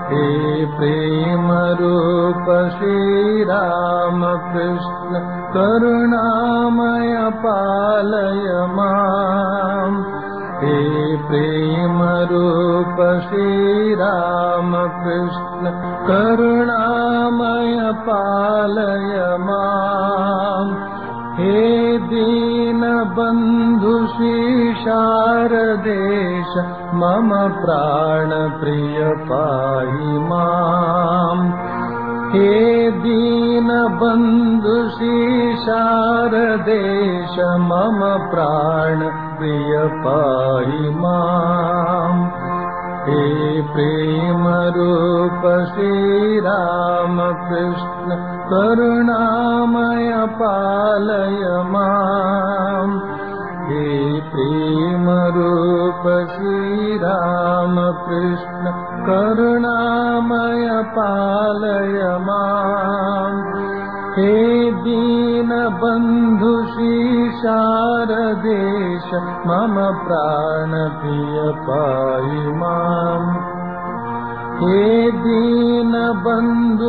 हे प्रेमरूप श्रीरामकृष्ण करुणामय पालय माम् हे प्रेमरूप श्रीरामकृष्ण करुणामय पालय माम् हे दीनबन्धु शारदेश मम प्राणप्रिय पाहि माम् हे दीनबन्धु शारदेश मम प्राणप्रिय पाहि माम् हे प्रेमरूप श्रीरामकृष्ण करुणामय पालय माम् हे प्रेमरूप श्रीरामकृष्ण करुणामय पालय माम् हे दीनबन्धु शारदेश मम प्राणप्रिय पाहि माम् हे दीनबन्धु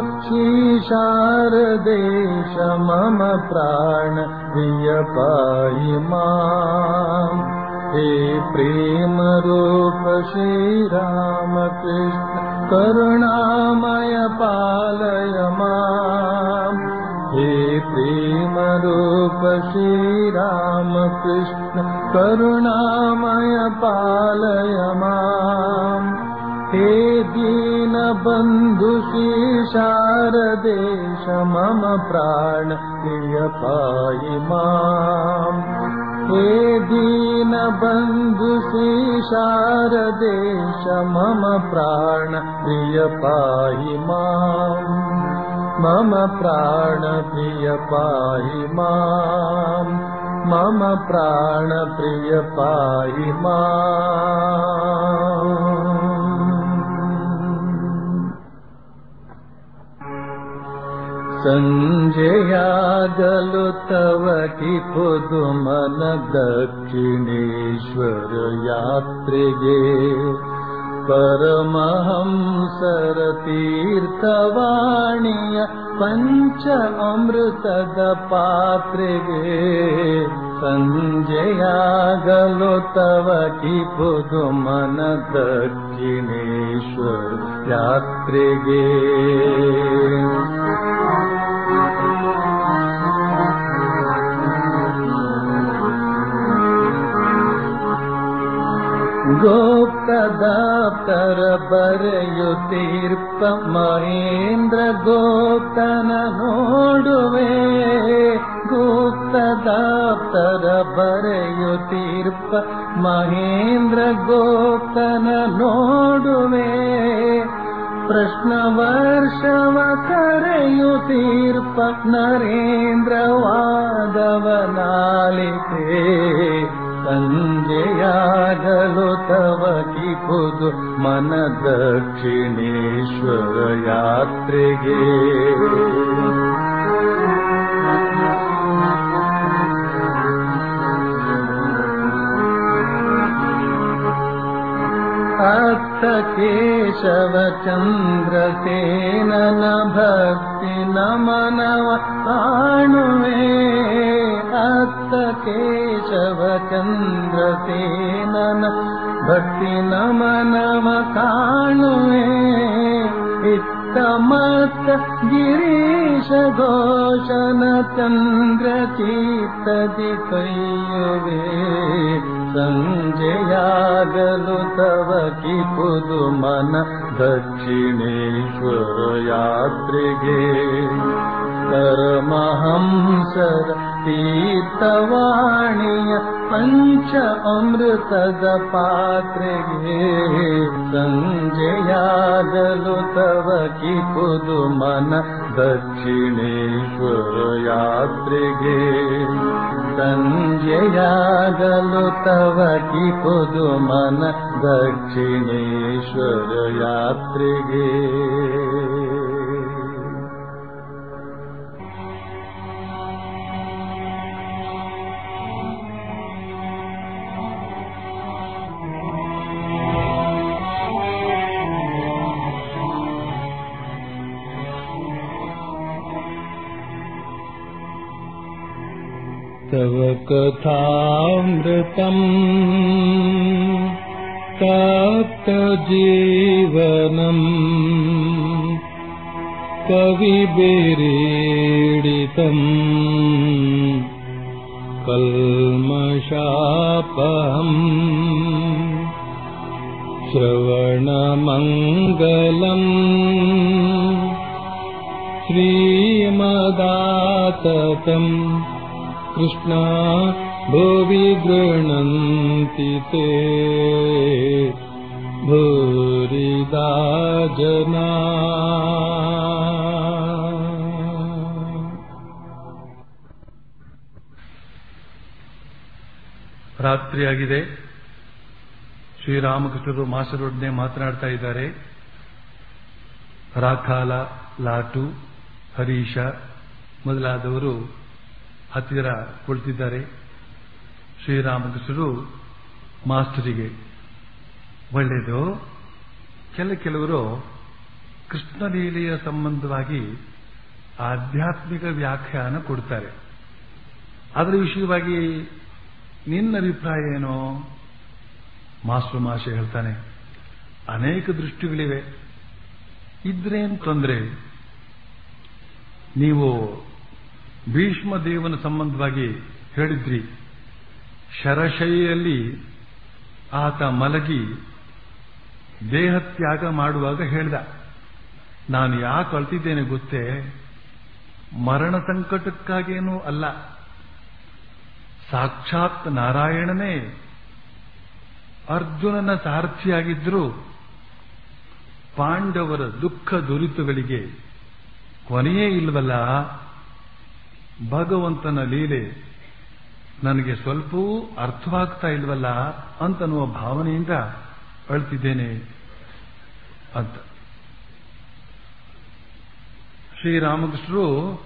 शारदेश मम प्राणप्रिय पाहि माम् हे प्रेमरूप श्रीरामकृष्ण करुणामय पालय माम् हे प्रेमरूप श्रीरामकृष्ण करुणामय पालय माम् हे दीनबन्धु शारदेश मम प्राण प्रिय पाहि माम् हे दीनबन्धु शारदेश मम प्राण प्रिय पाहि माम् मम प्राण प्रिय पाहि माम् मम प्राण प्रिय पाहि माम् सञ्जयागलु तव कि पुदुमन दक्षिणेश्वर यात्रिगे परमहंसर तीर्थवाणीय पञ्च अमृतद पात्रिगे सञ्जयागलो तव कि पुदुमन दक्षिणेश्वर यात्रिगे ಗೋಪ್ತದಾಪ್ತರ ಬರೆಯುತ್ತೀರ್ಪ ಮಹೇಂದ್ರ ಗೋಪ್ತನ ನೋಡುವೆ ಗುಪ್ತದಾಪ್ತರ ಬರೆಯುತ್ತೀರ್ಪ ಮಹೇಂದ್ರ ಗೋಪ್ತನ ನೋಡುವೆ ಪ್ರಶ್ನ ವರ್ಷವ ಕರೆಯುತ್ತೀರ್ಪ ನರೇಂದ್ರ ವಾದವನಾಲಿಕೆ ಸಂಜೆಯಾಗಲು ತವ ಕಿಪುದು ಮನ ದಕ್ಷಿಣೇಶ್ವರ ಯಾತ್ರೆಗೆ ಅತ್ತ ಕೇಶವ ಚಂದ್ರಸೇನನ ಭಕ್ತಿ ನಮನವ ಕಾಣುವೆ ಅತ್ತ ಕೇಶವ ಚಂದ್ರಸೇನನ ಭಕ್ತಿ ನಮನವ ಕಾಣುವೆ ಇತ್ತ ಮತ್ತ ಗಿರೀಶ ಘೋಷನ ಚಂದ್ರ ಚೀತದಿ ಕೈಯುವೆ ಸಂಜೆಯಾಗಲು ತವ ಕಿಪುದು ಮನ ದಕ್ಷಿಣೇಶ್ವರ ಯಾತ್ರೆಗೆ ಪರಮಹಂಸರ ತೀರ್ಥವಾಣಿಯ ಪಂಚ ಅಮೃತದ ಪಾತ್ರೆಗೆ ಸಂಜೆಯಾಗಲು ತವ ಕಿಪುದು ಮನ ದಕ್ಷಿಣೇಶ್ವರ ಯಾತ್ರೆಗೆ ಸಂಜೆಯಾಗಲು ತವ ಕಿಪುದು ಮನ ದಕ್ಷಿಣೇಶ್ವರ ಯಾತ್ರೆಗೆ तव कथामृतम् तप्तजीवनम् कविभिरीडितम् कल्मषापहम् श्रवणमङ्गलम् श्रीमदाततम् कृष्णा भुवि गृह्णन्ति ते भूरिदा जना ರಾತ್ರಿಯಾಗಿದೆ ಶ್ರೀರಾಮಕೃಷ್ಣರು ಮಾಸ್ಟರೊಡನೆ ಮಾತನಾಡ್ತಾ ಇದ್ದಾರೆ ರಾಖಾಲ ಲಾಟು ಹರೀಶ ಮೊದಲಾದವರು ಹತ್ತಿರ ಕುಳಿತಿದ್ದಾರೆ ಶ್ರೀರಾಮಕೃಷ್ಣರು ಮಾಸ್ಟರಿಗೆ ಒಳ್ಳೆಯದು ಕೆಲ ಕೆಲವರು ಕೃಷ್ಣಲೀಲೆಯ ಸಂಬಂಧವಾಗಿ ಆಧ್ಯಾತ್ಮಿಕ ವ್ಯಾಖ್ಯಾನ ಕೊಡ್ತಾರೆ ಅದರ ವಿಷಯವಾಗಿ ನಿನ್ನ ಅಭಿಪ್ರಾಯ ಏನೋ ಮಾಸ್ಟರ್ ಮಾಷೆ ಹೇಳ್ತಾನೆ ಅನೇಕ ದೃಷ್ಟಿಗಳಿವೆ ಇದ್ರೇನು ತೊಂದರೆ ನೀವು ಭೀಷ್ಮ ದೇವನ ಸಂಬಂಧವಾಗಿ ಹೇಳಿದ್ರಿ ಶರಶೈಯಲ್ಲಿ ಆತ ಮಲಗಿ ದೇಹತ್ಯಾಗ ಮಾಡುವಾಗ ಹೇಳ್ದ ನಾನು ಯಾಕೆ ಅಳ್ತಿದ್ದೇನೆ ಗೊತ್ತೇ ಮರಣ ಸಂಕಟಕ್ಕಾಗೇನೂ ಅಲ್ಲ ಸಾಕ್ಷಾತ್ ನಾರಾಯಣನೇ ಅರ್ಜುನನ ಸಾರಥಿಯಾಗಿದ್ದರೂ ಪಾಂಡವರ ದುಃಖ ದುರಿತಗಳಿಗೆ ಕೊನೆಯೇ ಇಲ್ವಲ್ಲ ಭಗವಂತನ ಲೀಲೆ ನನಗೆ ಸ್ವಲ್ಪವೂ ಅರ್ಥವಾಗ್ತಾ ಇಲ್ವಲ್ಲ ಅಂತನ್ನುವ ಭಾವನೆಯಿಂದ ಅಳ್ತಿದ್ದೇನೆ ಅಂತ ಶ್ರೀರಾಮಕೃಷ್ಣರು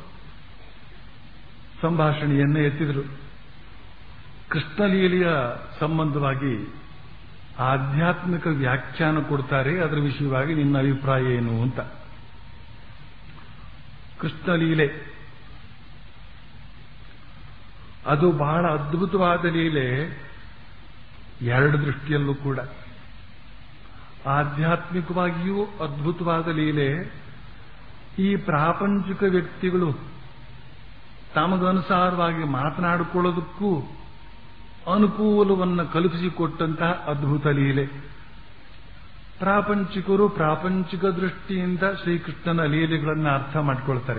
ಸಂಭಾಷಣೆಯನ್ನೇ ಎತ್ತಿದರು ಕೃಷ್ಣಲೀಲೆಯ ಸಂಬಂಧವಾಗಿ ಆಧ್ಯಾತ್ಮಿಕ ವ್ಯಾಖ್ಯಾನ ಕೊಡ್ತಾರೆ ಅದರ ವಿಷಯವಾಗಿ ನಿನ್ನ ಅಭಿಪ್ರಾಯ ಏನು ಅಂತ ಕೃಷ್ಣಲೀಲೆ ಅದು ಬಹಳ ಅದ್ಭುತವಾದ ಲೀಲೆ ಎರಡು ದೃಷ್ಟಿಯಲ್ಲೂ ಕೂಡ ಆಧ್ಯಾತ್ಮಿಕವಾಗಿಯೂ ಅದ್ಭುತವಾದ ಲೀಲೆ ಈ ಪ್ರಾಪಂಚಿಕ ವ್ಯಕ್ತಿಗಳು ತಮಗನುಸಾರವಾಗಿ ಮಾತನಾಡಿಕೊಳ್ಳೋದಕ್ಕೂ ಅನುಕೂಲವನ್ನು ಕಲ್ಪಿಸಿಕೊಟ್ಟಂತಹ ಅದ್ಭುತ ಲೀಲೆ ಪ್ರಾಪಂಚಿಕರು ಪ್ರಾಪಂಚಿಕ ದೃಷ್ಟಿಯಿಂದ ಶ್ರೀಕೃಷ್ಣನ ಲೀಲೆಗಳನ್ನು ಅರ್ಥ ಮಾಡಿಕೊಳ್ತಾರೆ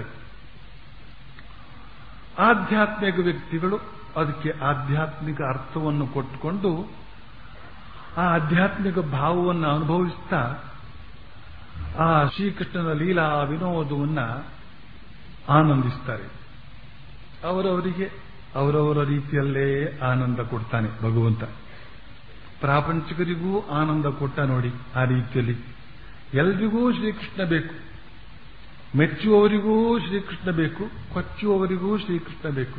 ಆಧ್ಯಾತ್ಮಿಕ ವ್ಯಕ್ತಿಗಳು ಅದಕ್ಕೆ ಆಧ್ಯಾತ್ಮಿಕ ಅರ್ಥವನ್ನು ಕೊಟ್ಟುಕೊಂಡು ಆ ಆಧ್ಯಾತ್ಮಿಕ ಭಾವವನ್ನು ಅನುಭವಿಸ್ತಾ ಆ ಶ್ರೀಕೃಷ್ಣನ ಲೀಲಾ ವಿನೋದವನ್ನ ಆನಂದಿಸ್ತಾರೆ ಅವರವರಿಗೆ ಅವರವರ ರೀತಿಯಲ್ಲೇ ಆನಂದ ಕೊಡ್ತಾನೆ ಭಗವಂತ ಪ್ರಾಪಂಚಿಕರಿಗೂ ಆನಂದ ಕೊಟ್ಟ ನೋಡಿ ಆ ರೀತಿಯಲ್ಲಿ ಎಲ್ರಿಗೂ ಶ್ರೀಕೃಷ್ಣ ಬೇಕು ಮೆಚ್ಚುವವರಿಗೂ ಶ್ರೀಕೃಷ್ಣ ಬೇಕು ಕೊಚ್ಚುವವರಿಗೂ ಶ್ರೀಕೃಷ್ಣ ಬೇಕು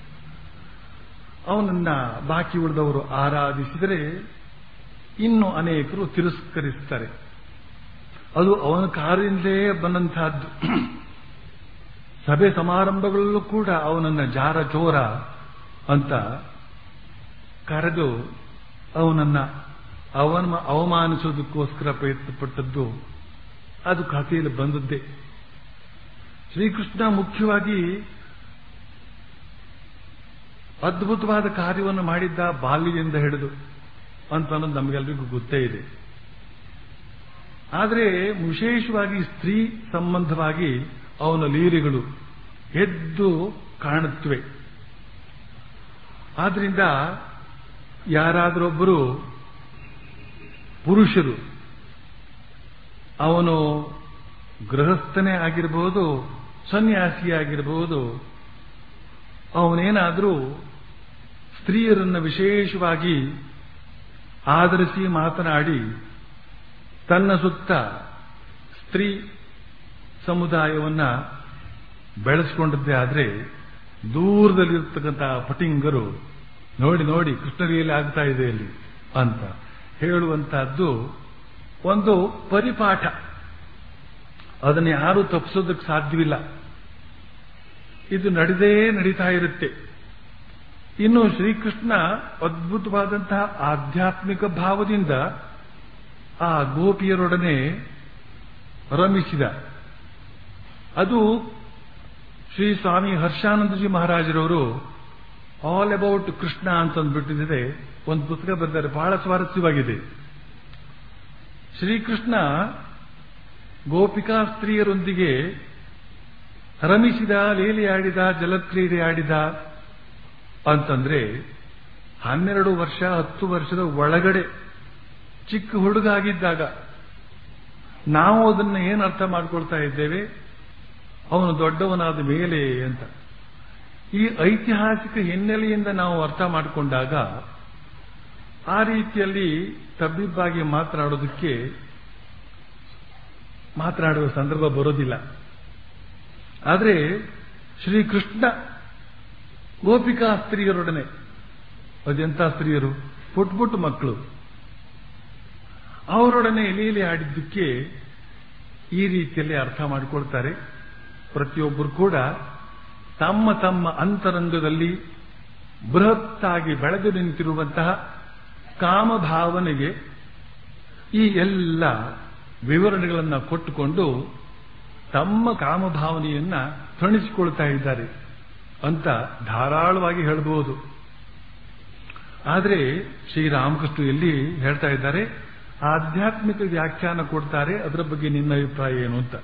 ಅವನನ್ನ ಬಾಕಿ ಉಳಿದವರು ಆರಾಧಿಸಿದರೆ ಇನ್ನು ಅನೇಕರು ತಿರಸ್ಕರಿಸ್ತಾರೆ ಅದು ಅವನ ಕಾರ್ಯದಿಂದಲೇ ಬಂದಂತಹದ್ದು ಸಭೆ ಸಮಾರಂಭಗಳಲ್ಲೂ ಕೂಡ ಅವನನ್ನ ಜಾರ ಚೋರ ಅಂತ ಕರೆದು ಅವನನ್ನ ಅವನ ಅವಮಾನಿಸೋದಕ್ಕೋಸ್ಕರ ಪ್ರಯತ್ನ ಪಟ್ಟದ್ದು ಅದು ಕಥೆಯಲ್ಲಿ ಬಂದದ್ದೇ ಶ್ರೀಕೃಷ್ಣ ಮುಖ್ಯವಾಗಿ ಅದ್ಭುತವಾದ ಕಾರ್ಯವನ್ನು ಮಾಡಿದ್ದ ಬಾಲ್ಯದಿಂದ ಹಿಡಿದು ಅಂತ ಅನ್ನೋದು ನಮಗೆಲ್ಲರಿಗೂ ಗೊತ್ತೇ ಇದೆ ಆದರೆ ವಿಶೇಷವಾಗಿ ಸ್ತ್ರೀ ಸಂಬಂಧವಾಗಿ ಅವನ ಲೀಲೆಗಳು ಎದ್ದು ಕಾಣುತ್ತವೆ ಆದ್ರಿಂದ ಯಾರಾದರೊಬ್ಬರು ಪುರುಷರು ಅವನು ಗೃಹಸ್ಥನೇ ಆಗಿರಬಹುದು ಸನ್ಯಾಸಿಯಾಗಿರಬಹುದು ಅವನೇನಾದರೂ ಸ್ತ್ರೀಯರನ್ನು ವಿಶೇಷವಾಗಿ ಆಧರಿಸಿ ಮಾತನಾಡಿ ತನ್ನ ಸುತ್ತ ಸ್ತ್ರೀ ಸಮುದಾಯವನ್ನ ಬೆಳೆಸಿಕೊಂಡದ್ದೇ ಆದರೆ ದೂರದಲ್ಲಿರ್ತಕ್ಕಂಥ ಪಟಿಂಗರು ನೋಡಿ ನೋಡಿ ಕೃಷ್ಣಲೀಲೆ ಆಗ್ತಾ ಇದೆ ಇಲ್ಲಿ ಅಂತ ಹೇಳುವಂತಹದ್ದು ಒಂದು ಪರಿಪಾಠ ಅದನ್ನು ಯಾರೂ ತಪ್ಪಿಸೋದಕ್ಕೆ ಸಾಧ್ಯವಿಲ್ಲ ಇದು ನಡೆದೇ ನಡೀತಾ ಇರುತ್ತೆ ಇನ್ನು ಶ್ರೀಕೃಷ್ಣ ಅದ್ಭುತವಾದಂತಹ ಆಧ್ಯಾತ್ಮಿಕ ಭಾವದಿಂದ ಆ ಗೋಪಿಯರೊಡನೆ ರಮಿಸಿದ ಅದು ಶ್ರೀ ಸ್ವಾಮಿ ಹರ್ಷಾನಂದಜಿ ಮಹಾರಾಜರವರು ಆಲ್ ಅಬೌಟ್ ಕೃಷ್ಣ ಅಂತಂದ್ಬಿಟ್ಟಿದೆ ಒಂದು ಪುಸ್ತಕ ಬರೆದಿದ್ದಾರೆ ಬಹಳ ಸ್ವಾರಸ್ಯವಾಗಿದೆ ಶ್ರೀಕೃಷ್ಣ ಗೋಪಿಕಾ ಸ್ತ್ರೀಯರೊಂದಿಗೆ ರಮಿಸಿದ ಲೀಲೆಯಾಡಿದ ಜಲಕ್ರೀಡೆ ಆಡಿದ ಅಂತಂದ್ರೆ ಹನ್ನೆರಡು ವರ್ಷ ಹತ್ತು ವರ್ಷದ ಒಳಗಡೆ ಚಿಕ್ಕ ಹುಡುಗ ಆಗಿದ್ದಾಗ ನಾವು ಅದನ್ನ ಏನು ಅರ್ಥ ಮಾಡ್ಕೊಳ್ತಾ ಇದ್ದೇವೆ ಅವನು ದೊಡ್ಡವನಾದ ಮೇಲೆ ಅಂತ ಈ ಐತಿಹಾಸಿಕ ಹಿನ್ನೆಲೆಯಿಂದ ನಾವು ಅರ್ಥ ಮಾಡಿಕೊಂಡಾಗ ಆ ರೀತಿಯಲ್ಲಿ ತಬ್ಬಿಬ್ಬಾಗಿ ಮಾತನಾಡೋದಕ್ಕೆ ಮಾತನಾಡುವ ಸಂದರ್ಭ ಬರೋದಿಲ್ಲ ಆದರೆ ಶ್ರೀಕೃಷ್ಣ ಗೋಪಿಕಾ ಸ್ತ್ರೀಯರೊಡನೆ ಅದೆಂಥ ಸ್ತ್ರೀಯರು ಪುಟ್ ಪುಟ್ಟು ಮಕ್ಕಳು ಅವರೊಡನೆ ಲೀಲೆ ಆಡಿದ್ದಕ್ಕೆ ಈ ರೀತಿಯಲ್ಲಿ ಅರ್ಥ ಮಾಡಿಕೊಳ್ತಾರೆ ಪ್ರತಿಯೊಬ್ಬರು ಕೂಡ ತಮ್ಮ ತಮ್ಮ ಅಂತರಂಗದಲ್ಲಿ ಬೃಹತ್ತಾಗಿ ಬೆಳೆದು ನಿಂತಿರುವಂತಹ ಕಾಮಭಾವನೆಗೆ ಈ ಎಲ್ಲ ವಿವರಣೆಗಳನ್ನು ಕೊಟ್ಟುಕೊಂಡು ತಮ್ಮ ಕಾಮಭಾವನೆಯನ್ನ ತಣಿಸಿಕೊಳ್ತಾ ಇದ್ದಾರೆ ಅಂತ ಧಾರಾಳವಾಗಿ ಹೇಳಬಹುದು ಆದರೆ ಶ್ರೀರಾಮಕೃಷ್ಣ ಎಲ್ಲಿ ಹೇಳ್ತಾ ಇದ್ದಾರೆ ಆಧ್ಯಾತ್ಮಿಕ ವ್ಯಾಖ್ಯಾನ ಕೊಡ್ತಾರೆ ಅದರ ಬಗ್ಗೆ ನಿನ್ನ ಅಭಿಪ್ರಾಯ ಏನು ಅಂತ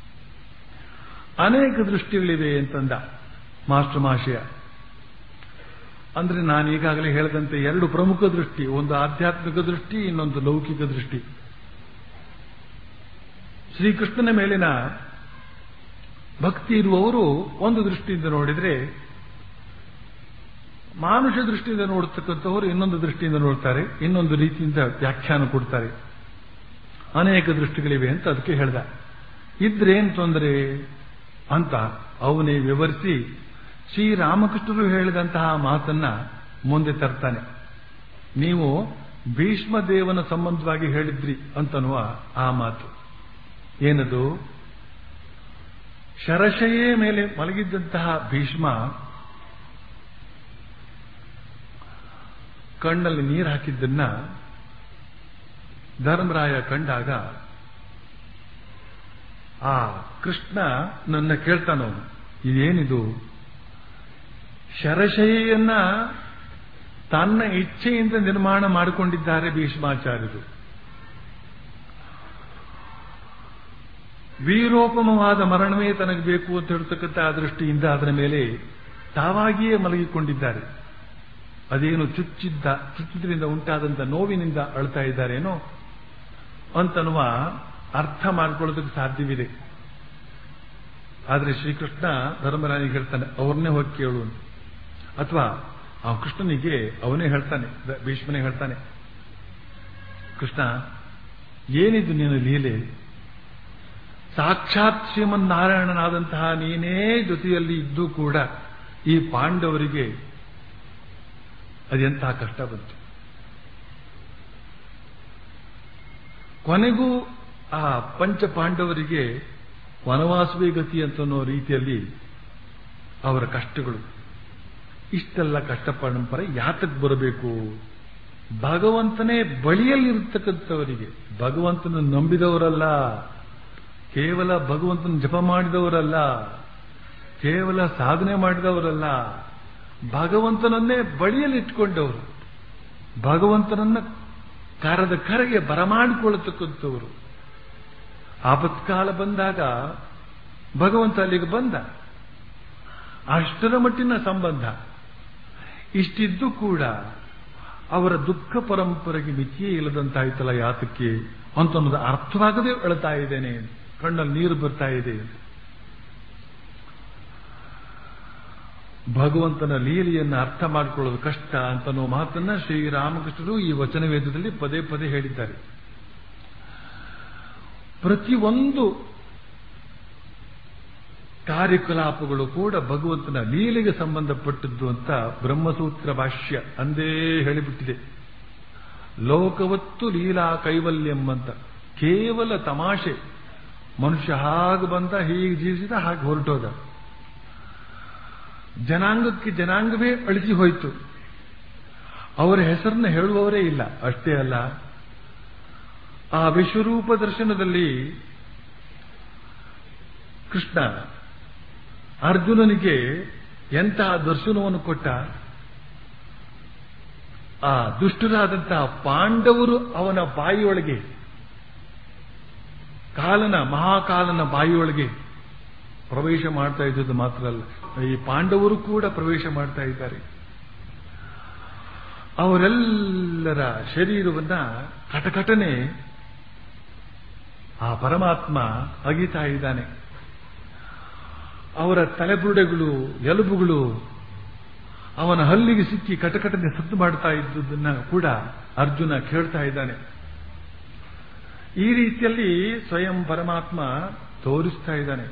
ಅನೇಕ ದೃಷ್ಟಿಗಳಿವೆ ಅಂತಂದ ಮಾಸ್ಟರ್ ಮಾಶಯ ಅಂದ್ರೆ ನಾನು ಈಗಾಗಲೇ ಹೇಳಿದಂತೆ ಎರಡು ಪ್ರಮುಖ ದೃಷ್ಟಿ ಒಂದು ಆಧ್ಯಾತ್ಮಿಕ ದೃಷ್ಟಿ ಇನ್ನೊಂದು ಲೌಕಿಕ ದೃಷ್ಟಿ ಶ್ರೀಕೃಷ್ಣನ ಮೇಲಿನ ಭಕ್ತಿ ಇರುವವರು ಒಂದು ದೃಷ್ಟಿಯಿಂದ ನೋಡಿದ್ರೆ ಮಾನುಷ ದೃಷ್ಟಿಯಿಂದ ನೋಡ್ತಕ್ಕಂಥವರು ಇನ್ನೊಂದು ದೃಷ್ಟಿಯಿಂದ ನೋಡ್ತಾರೆ ಇನ್ನೊಂದು ರೀತಿಯಿಂದ ವ್ಯಾಖ್ಯಾನ ಕೊಡ್ತಾರೆ ಅನೇಕ ದೃಷ್ಟಿಗಳಿವೆ ಅಂತ ಅದಕ್ಕೆ ಹೇಳ್ದ ಇದ್ರೇನ್ ತೊಂದರೆ ಅಂತ ಅವನೇ ವಿವರಿಸಿ ಶ್ರೀರಾಮಕೃಷ್ಣರು ಹೇಳಿದಂತಹ ಮಾತನ್ನ ಮುಂದೆ ತರ್ತಾನೆ ನೀವು ಭೀಷ್ಮದೇವನ ಸಂಬಂಧವಾಗಿ ಹೇಳಿದ್ರಿ ಅಂತನ್ನುವ ಆ ಮಾತು ಏನದು ಶರಶಯೇ ಮೇಲೆ ಮಲಗಿದ್ದಂತಹ ಭೀಷ್ಮ ಕಣ್ಣಲ್ಲಿ ನೀರು ಹಾಕಿದ್ದನ್ನ ಧರ್ಮರಾಯ ಕಂಡಾಗ ಆ ಕೃಷ್ಣ ನನ್ನ ಕೇಳ್ತಾನವನು ಇದೇನಿದು ಶರಶೈಯನ್ನ ತನ್ನ ಇಚ್ಛೆಯಿಂದ ನಿರ್ಮಾಣ ಮಾಡಿಕೊಂಡಿದ್ದಾರೆ ಭೀಷ್ಮಾಚಾರ್ಯರು ವೀರೋಪಮವಾದ ಮರಣವೇ ತನಗೆ ಬೇಕು ಅಂತ ಹೇಳ್ತಕ್ಕಂಥ ಆ ದೃಷ್ಟಿಯಿಂದ ಅದರ ಮೇಲೆ ತಾವಾಗಿಯೇ ಮಲಗಿಕೊಂಡಿದ್ದಾರೆ ಅದೇನು ಚುಚ್ಚಿದ್ದ ಚುಚ್ಚಿದ್ರಿಂದ ಉಂಟಾದಂತ ನೋವಿನಿಂದ ಅಳ್ತಾ ಇದ್ದಾರೇನೋ ಅಂತನ್ನುವ ಅರ್ಥ ಮಾಡ್ಕೊಳ್ಳೋದಕ್ಕೆ ಸಾಧ್ಯವಿದೆ ಆದರೆ ಶ್ರೀಕೃಷ್ಣ ಧರ್ಮರಾಜಿಗೆ ಹೇಳ್ತಾನೆ ಅವ್ರನ್ನೇ ಹೋಗಿ ಕೇಳು ಅಂತ ಅಥವಾ ಆ ಕೃಷ್ಣನಿಗೆ ಅವನೇ ಹೇಳ್ತಾನೆ ಭೀಷ್ಮನೇ ಹೇಳ್ತಾನೆ ಕೃಷ್ಣ ಏನಿದು ನೀನು ಲೀಲೆ ಸಾಕ್ಷಾತ್ ಶ್ರೀಮನ್ನಾರಾಯಣನಾದಂತಹ ನೀನೇ ಜೊತೆಯಲ್ಲಿ ಇದ್ದು ಕೂಡ ಈ ಪಾಂಡವರಿಗೆ ಅದೆಂತಹ ಕಷ್ಟ ಬಂತು ಕೊನೆಗೂ ಆ ಪಂಚ ಪಾಂಡವರಿಗೆ ವನವಾಸವೇ ಗತಿ ಅಂತನ್ನೋ ರೀತಿಯಲ್ಲಿ ಅವರ ಕಷ್ಟಗಳು ಇಷ್ಟೆಲ್ಲ ಕಷ್ಟ ಪರಂಪರ ಯಾತಕ್ಕೆ ಬರಬೇಕು ಭಗವಂತನೇ ಬಳಿಯಲ್ಲಿರ್ತಕ್ಕಂಥವರಿಗೆ ಭಗವಂತನ ನಂಬಿದವರಲ್ಲ ಕೇವಲ ಭಗವಂತನ ಜಪ ಮಾಡಿದವರಲ್ಲ ಕೇವಲ ಸಾಧನೆ ಮಾಡಿದವರಲ್ಲ ಭಗವಂತನನ್ನೇ ಬಳಿಯಲ್ಲಿ ಇಟ್ಕೊಂಡವರು ಭಗವಂತನನ್ನ ಕರದ ಕರೆಗೆ ಬರಮಾಡಿಕೊಳ್ಳತಕ್ಕಂಥವರು ಆಪತ್ಕಾಲ ಬಂದಾಗ ಭಗವಂತ ಅಲ್ಲಿಗೆ ಬಂದ ಅಷ್ಟರ ಮಟ್ಟಿನ ಸಂಬಂಧ ಇಷ್ಟಿದ್ದು ಕೂಡ ಅವರ ದುಃಖ ಪರಂಪರೆಗೆ ಮಿತಿಯೇ ಇಲ್ಲದಂತಾಯ್ತಲ್ಲ ಯಾತಕ್ಕೆ ಅಂತ ಅನ್ನೋದು ಅರ್ಥವಾಗದೆ ಅಳ್ತಾ ಇದ್ದೇನೆ ಕಣ್ಣಲ್ಲಿ ನೀರು ಬರ್ತಾ ಇದೆ ಭಗವಂತನ ಲೀಲೆಯನ್ನು ಅರ್ಥ ಮಾಡಿಕೊಳ್ಳೋದು ಕಷ್ಟ ಅಂತನೋ ಮಾತನ್ನ ಶ್ರೀರಾಮಕೃಷ್ಣರು ಈ ವಚನ ವೇದದಲ್ಲಿ ಪದೇ ಪದೇ ಹೇಳಿದ್ದಾರೆ ಪ್ರತಿಯೊಂದು ಕಾರ್ಯಕಲಾಪಗಳು ಕೂಡ ಭಗವಂತನ ಲೀಲೆಗೆ ಸಂಬಂಧಪಟ್ಟದ್ದು ಅಂತ ಬ್ರಹ್ಮಸೂತ್ರ ಭಾಷ್ಯ ಅಂದೇ ಹೇಳಿಬಿಟ್ಟಿದೆ ಲೋಕವತ್ತು ಲೀಲಾ ಕೈವಲ್ಯಂ ಅಂತ ಕೇವಲ ತಮಾಷೆ ಮನುಷ್ಯ ಹಾಗೆ ಬಂದ ಹೀಗೆ ಜೀವಿಸಿದ ಹಾಗೆ ಹೊರಟೋದ ಜನಾಂಗಕ್ಕೆ ಜನಾಂಗವೇ ಅಳಿಸಿ ಹೋಯಿತು ಅವರ ಹೆಸರನ್ನು ಹೇಳುವವರೇ ಇಲ್ಲ ಅಷ್ಟೇ ಅಲ್ಲ ಆ ವಿಶ್ವರೂಪ ದರ್ಶನದಲ್ಲಿ ಕೃಷ್ಣ ಅರ್ಜುನನಿಗೆ ಎಂತಹ ದರ್ಶನವನ್ನು ಕೊಟ್ಟ ಆ ದುಷ್ಟರಾದಂತಹ ಪಾಂಡವರು ಅವನ ಬಾಯಿಯೊಳಗೆ ಕಾಲನ ಮಹಾಕಾಲನ ಬಾಯಿಯೊಳಗೆ ಪ್ರವೇಶ ಮಾಡ್ತಾ ಇದ್ದದ್ದು ಮಾತ್ರ ಅಲ್ಲ ಈ ಪಾಂಡವರು ಕೂಡ ಪ್ರವೇಶ ಮಾಡ್ತಾ ಇದ್ದಾರೆ ಅವರೆಲ್ಲರ ಶರೀರವನ್ನ ಕಟಕಟನೆ ಆ ಪರಮಾತ್ಮ ಅಗಿತಾ ಇದ್ದಾನೆ ಅವರ ತಲೆಬುರುಡೆಗಳು ಎಲುಬುಗಳು ಅವನ ಹಲ್ಲಿಗೆ ಸಿಕ್ಕಿ ಕಟಕಟನೆ ಸದ್ದು ಮಾಡ್ತಾ ಇದ್ದುದನ್ನ ಕೂಡ ಅರ್ಜುನ ಕೇಳ್ತಾ ಇದ್ದಾನೆ ಈ ರೀತಿಯಲ್ಲಿ ಸ್ವಯಂ ಪರಮಾತ್ಮ ತೋರಿಸ್ತಾ ಇದ್ದಾನೆ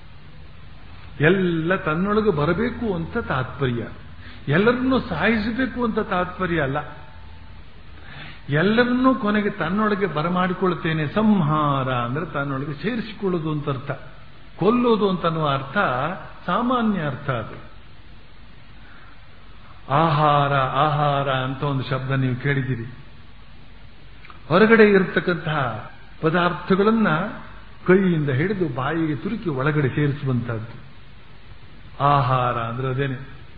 ಎಲ್ಲ ತನ್ನೊಳಗೆ ಬರಬೇಕು ಅಂತ ತಾತ್ಪರ್ಯ ಎಲ್ಲರನ್ನೂ ಸಾಯಿಸಬೇಕು ಅಂತ ತಾತ್ಪರ್ಯ ಅಲ್ಲ ಎಲ್ಲರನ್ನೂ ಕೊನೆಗೆ ತನ್ನೊಳಗೆ ಬರಮಾಡಿಕೊಳ್ತೇನೆ ಸಂಹಾರ ಅಂದ್ರೆ ತನ್ನೊಳಗೆ ಸೇರಿಸಿಕೊಳ್ಳೋದು ಅಂತ ಅರ್ಥ ಕೊಲ್ಲೋದು ಅಂತ ಅನ್ನುವ ಅರ್ಥ ಸಾಮಾನ್ಯ ಅರ್ಥ ಅದು ಆಹಾರ ಆಹಾರ ಅಂತ ಒಂದು ಶಬ್ದ ನೀವು ಕೇಳಿದ್ದೀರಿ ಹೊರಗಡೆ ಇರತಕ್ಕಂತಹ ಪದಾರ್ಥಗಳನ್ನ ಕೈಯಿಂದ ಹಿಡಿದು ಬಾಯಿಗೆ ತುರುಕಿ ಒಳಗಡೆ ಸೇರಿಸುವಂತಹದ್ದು ಆಹಾರ ಅಂದ್ರೆ ಅದೇನೆ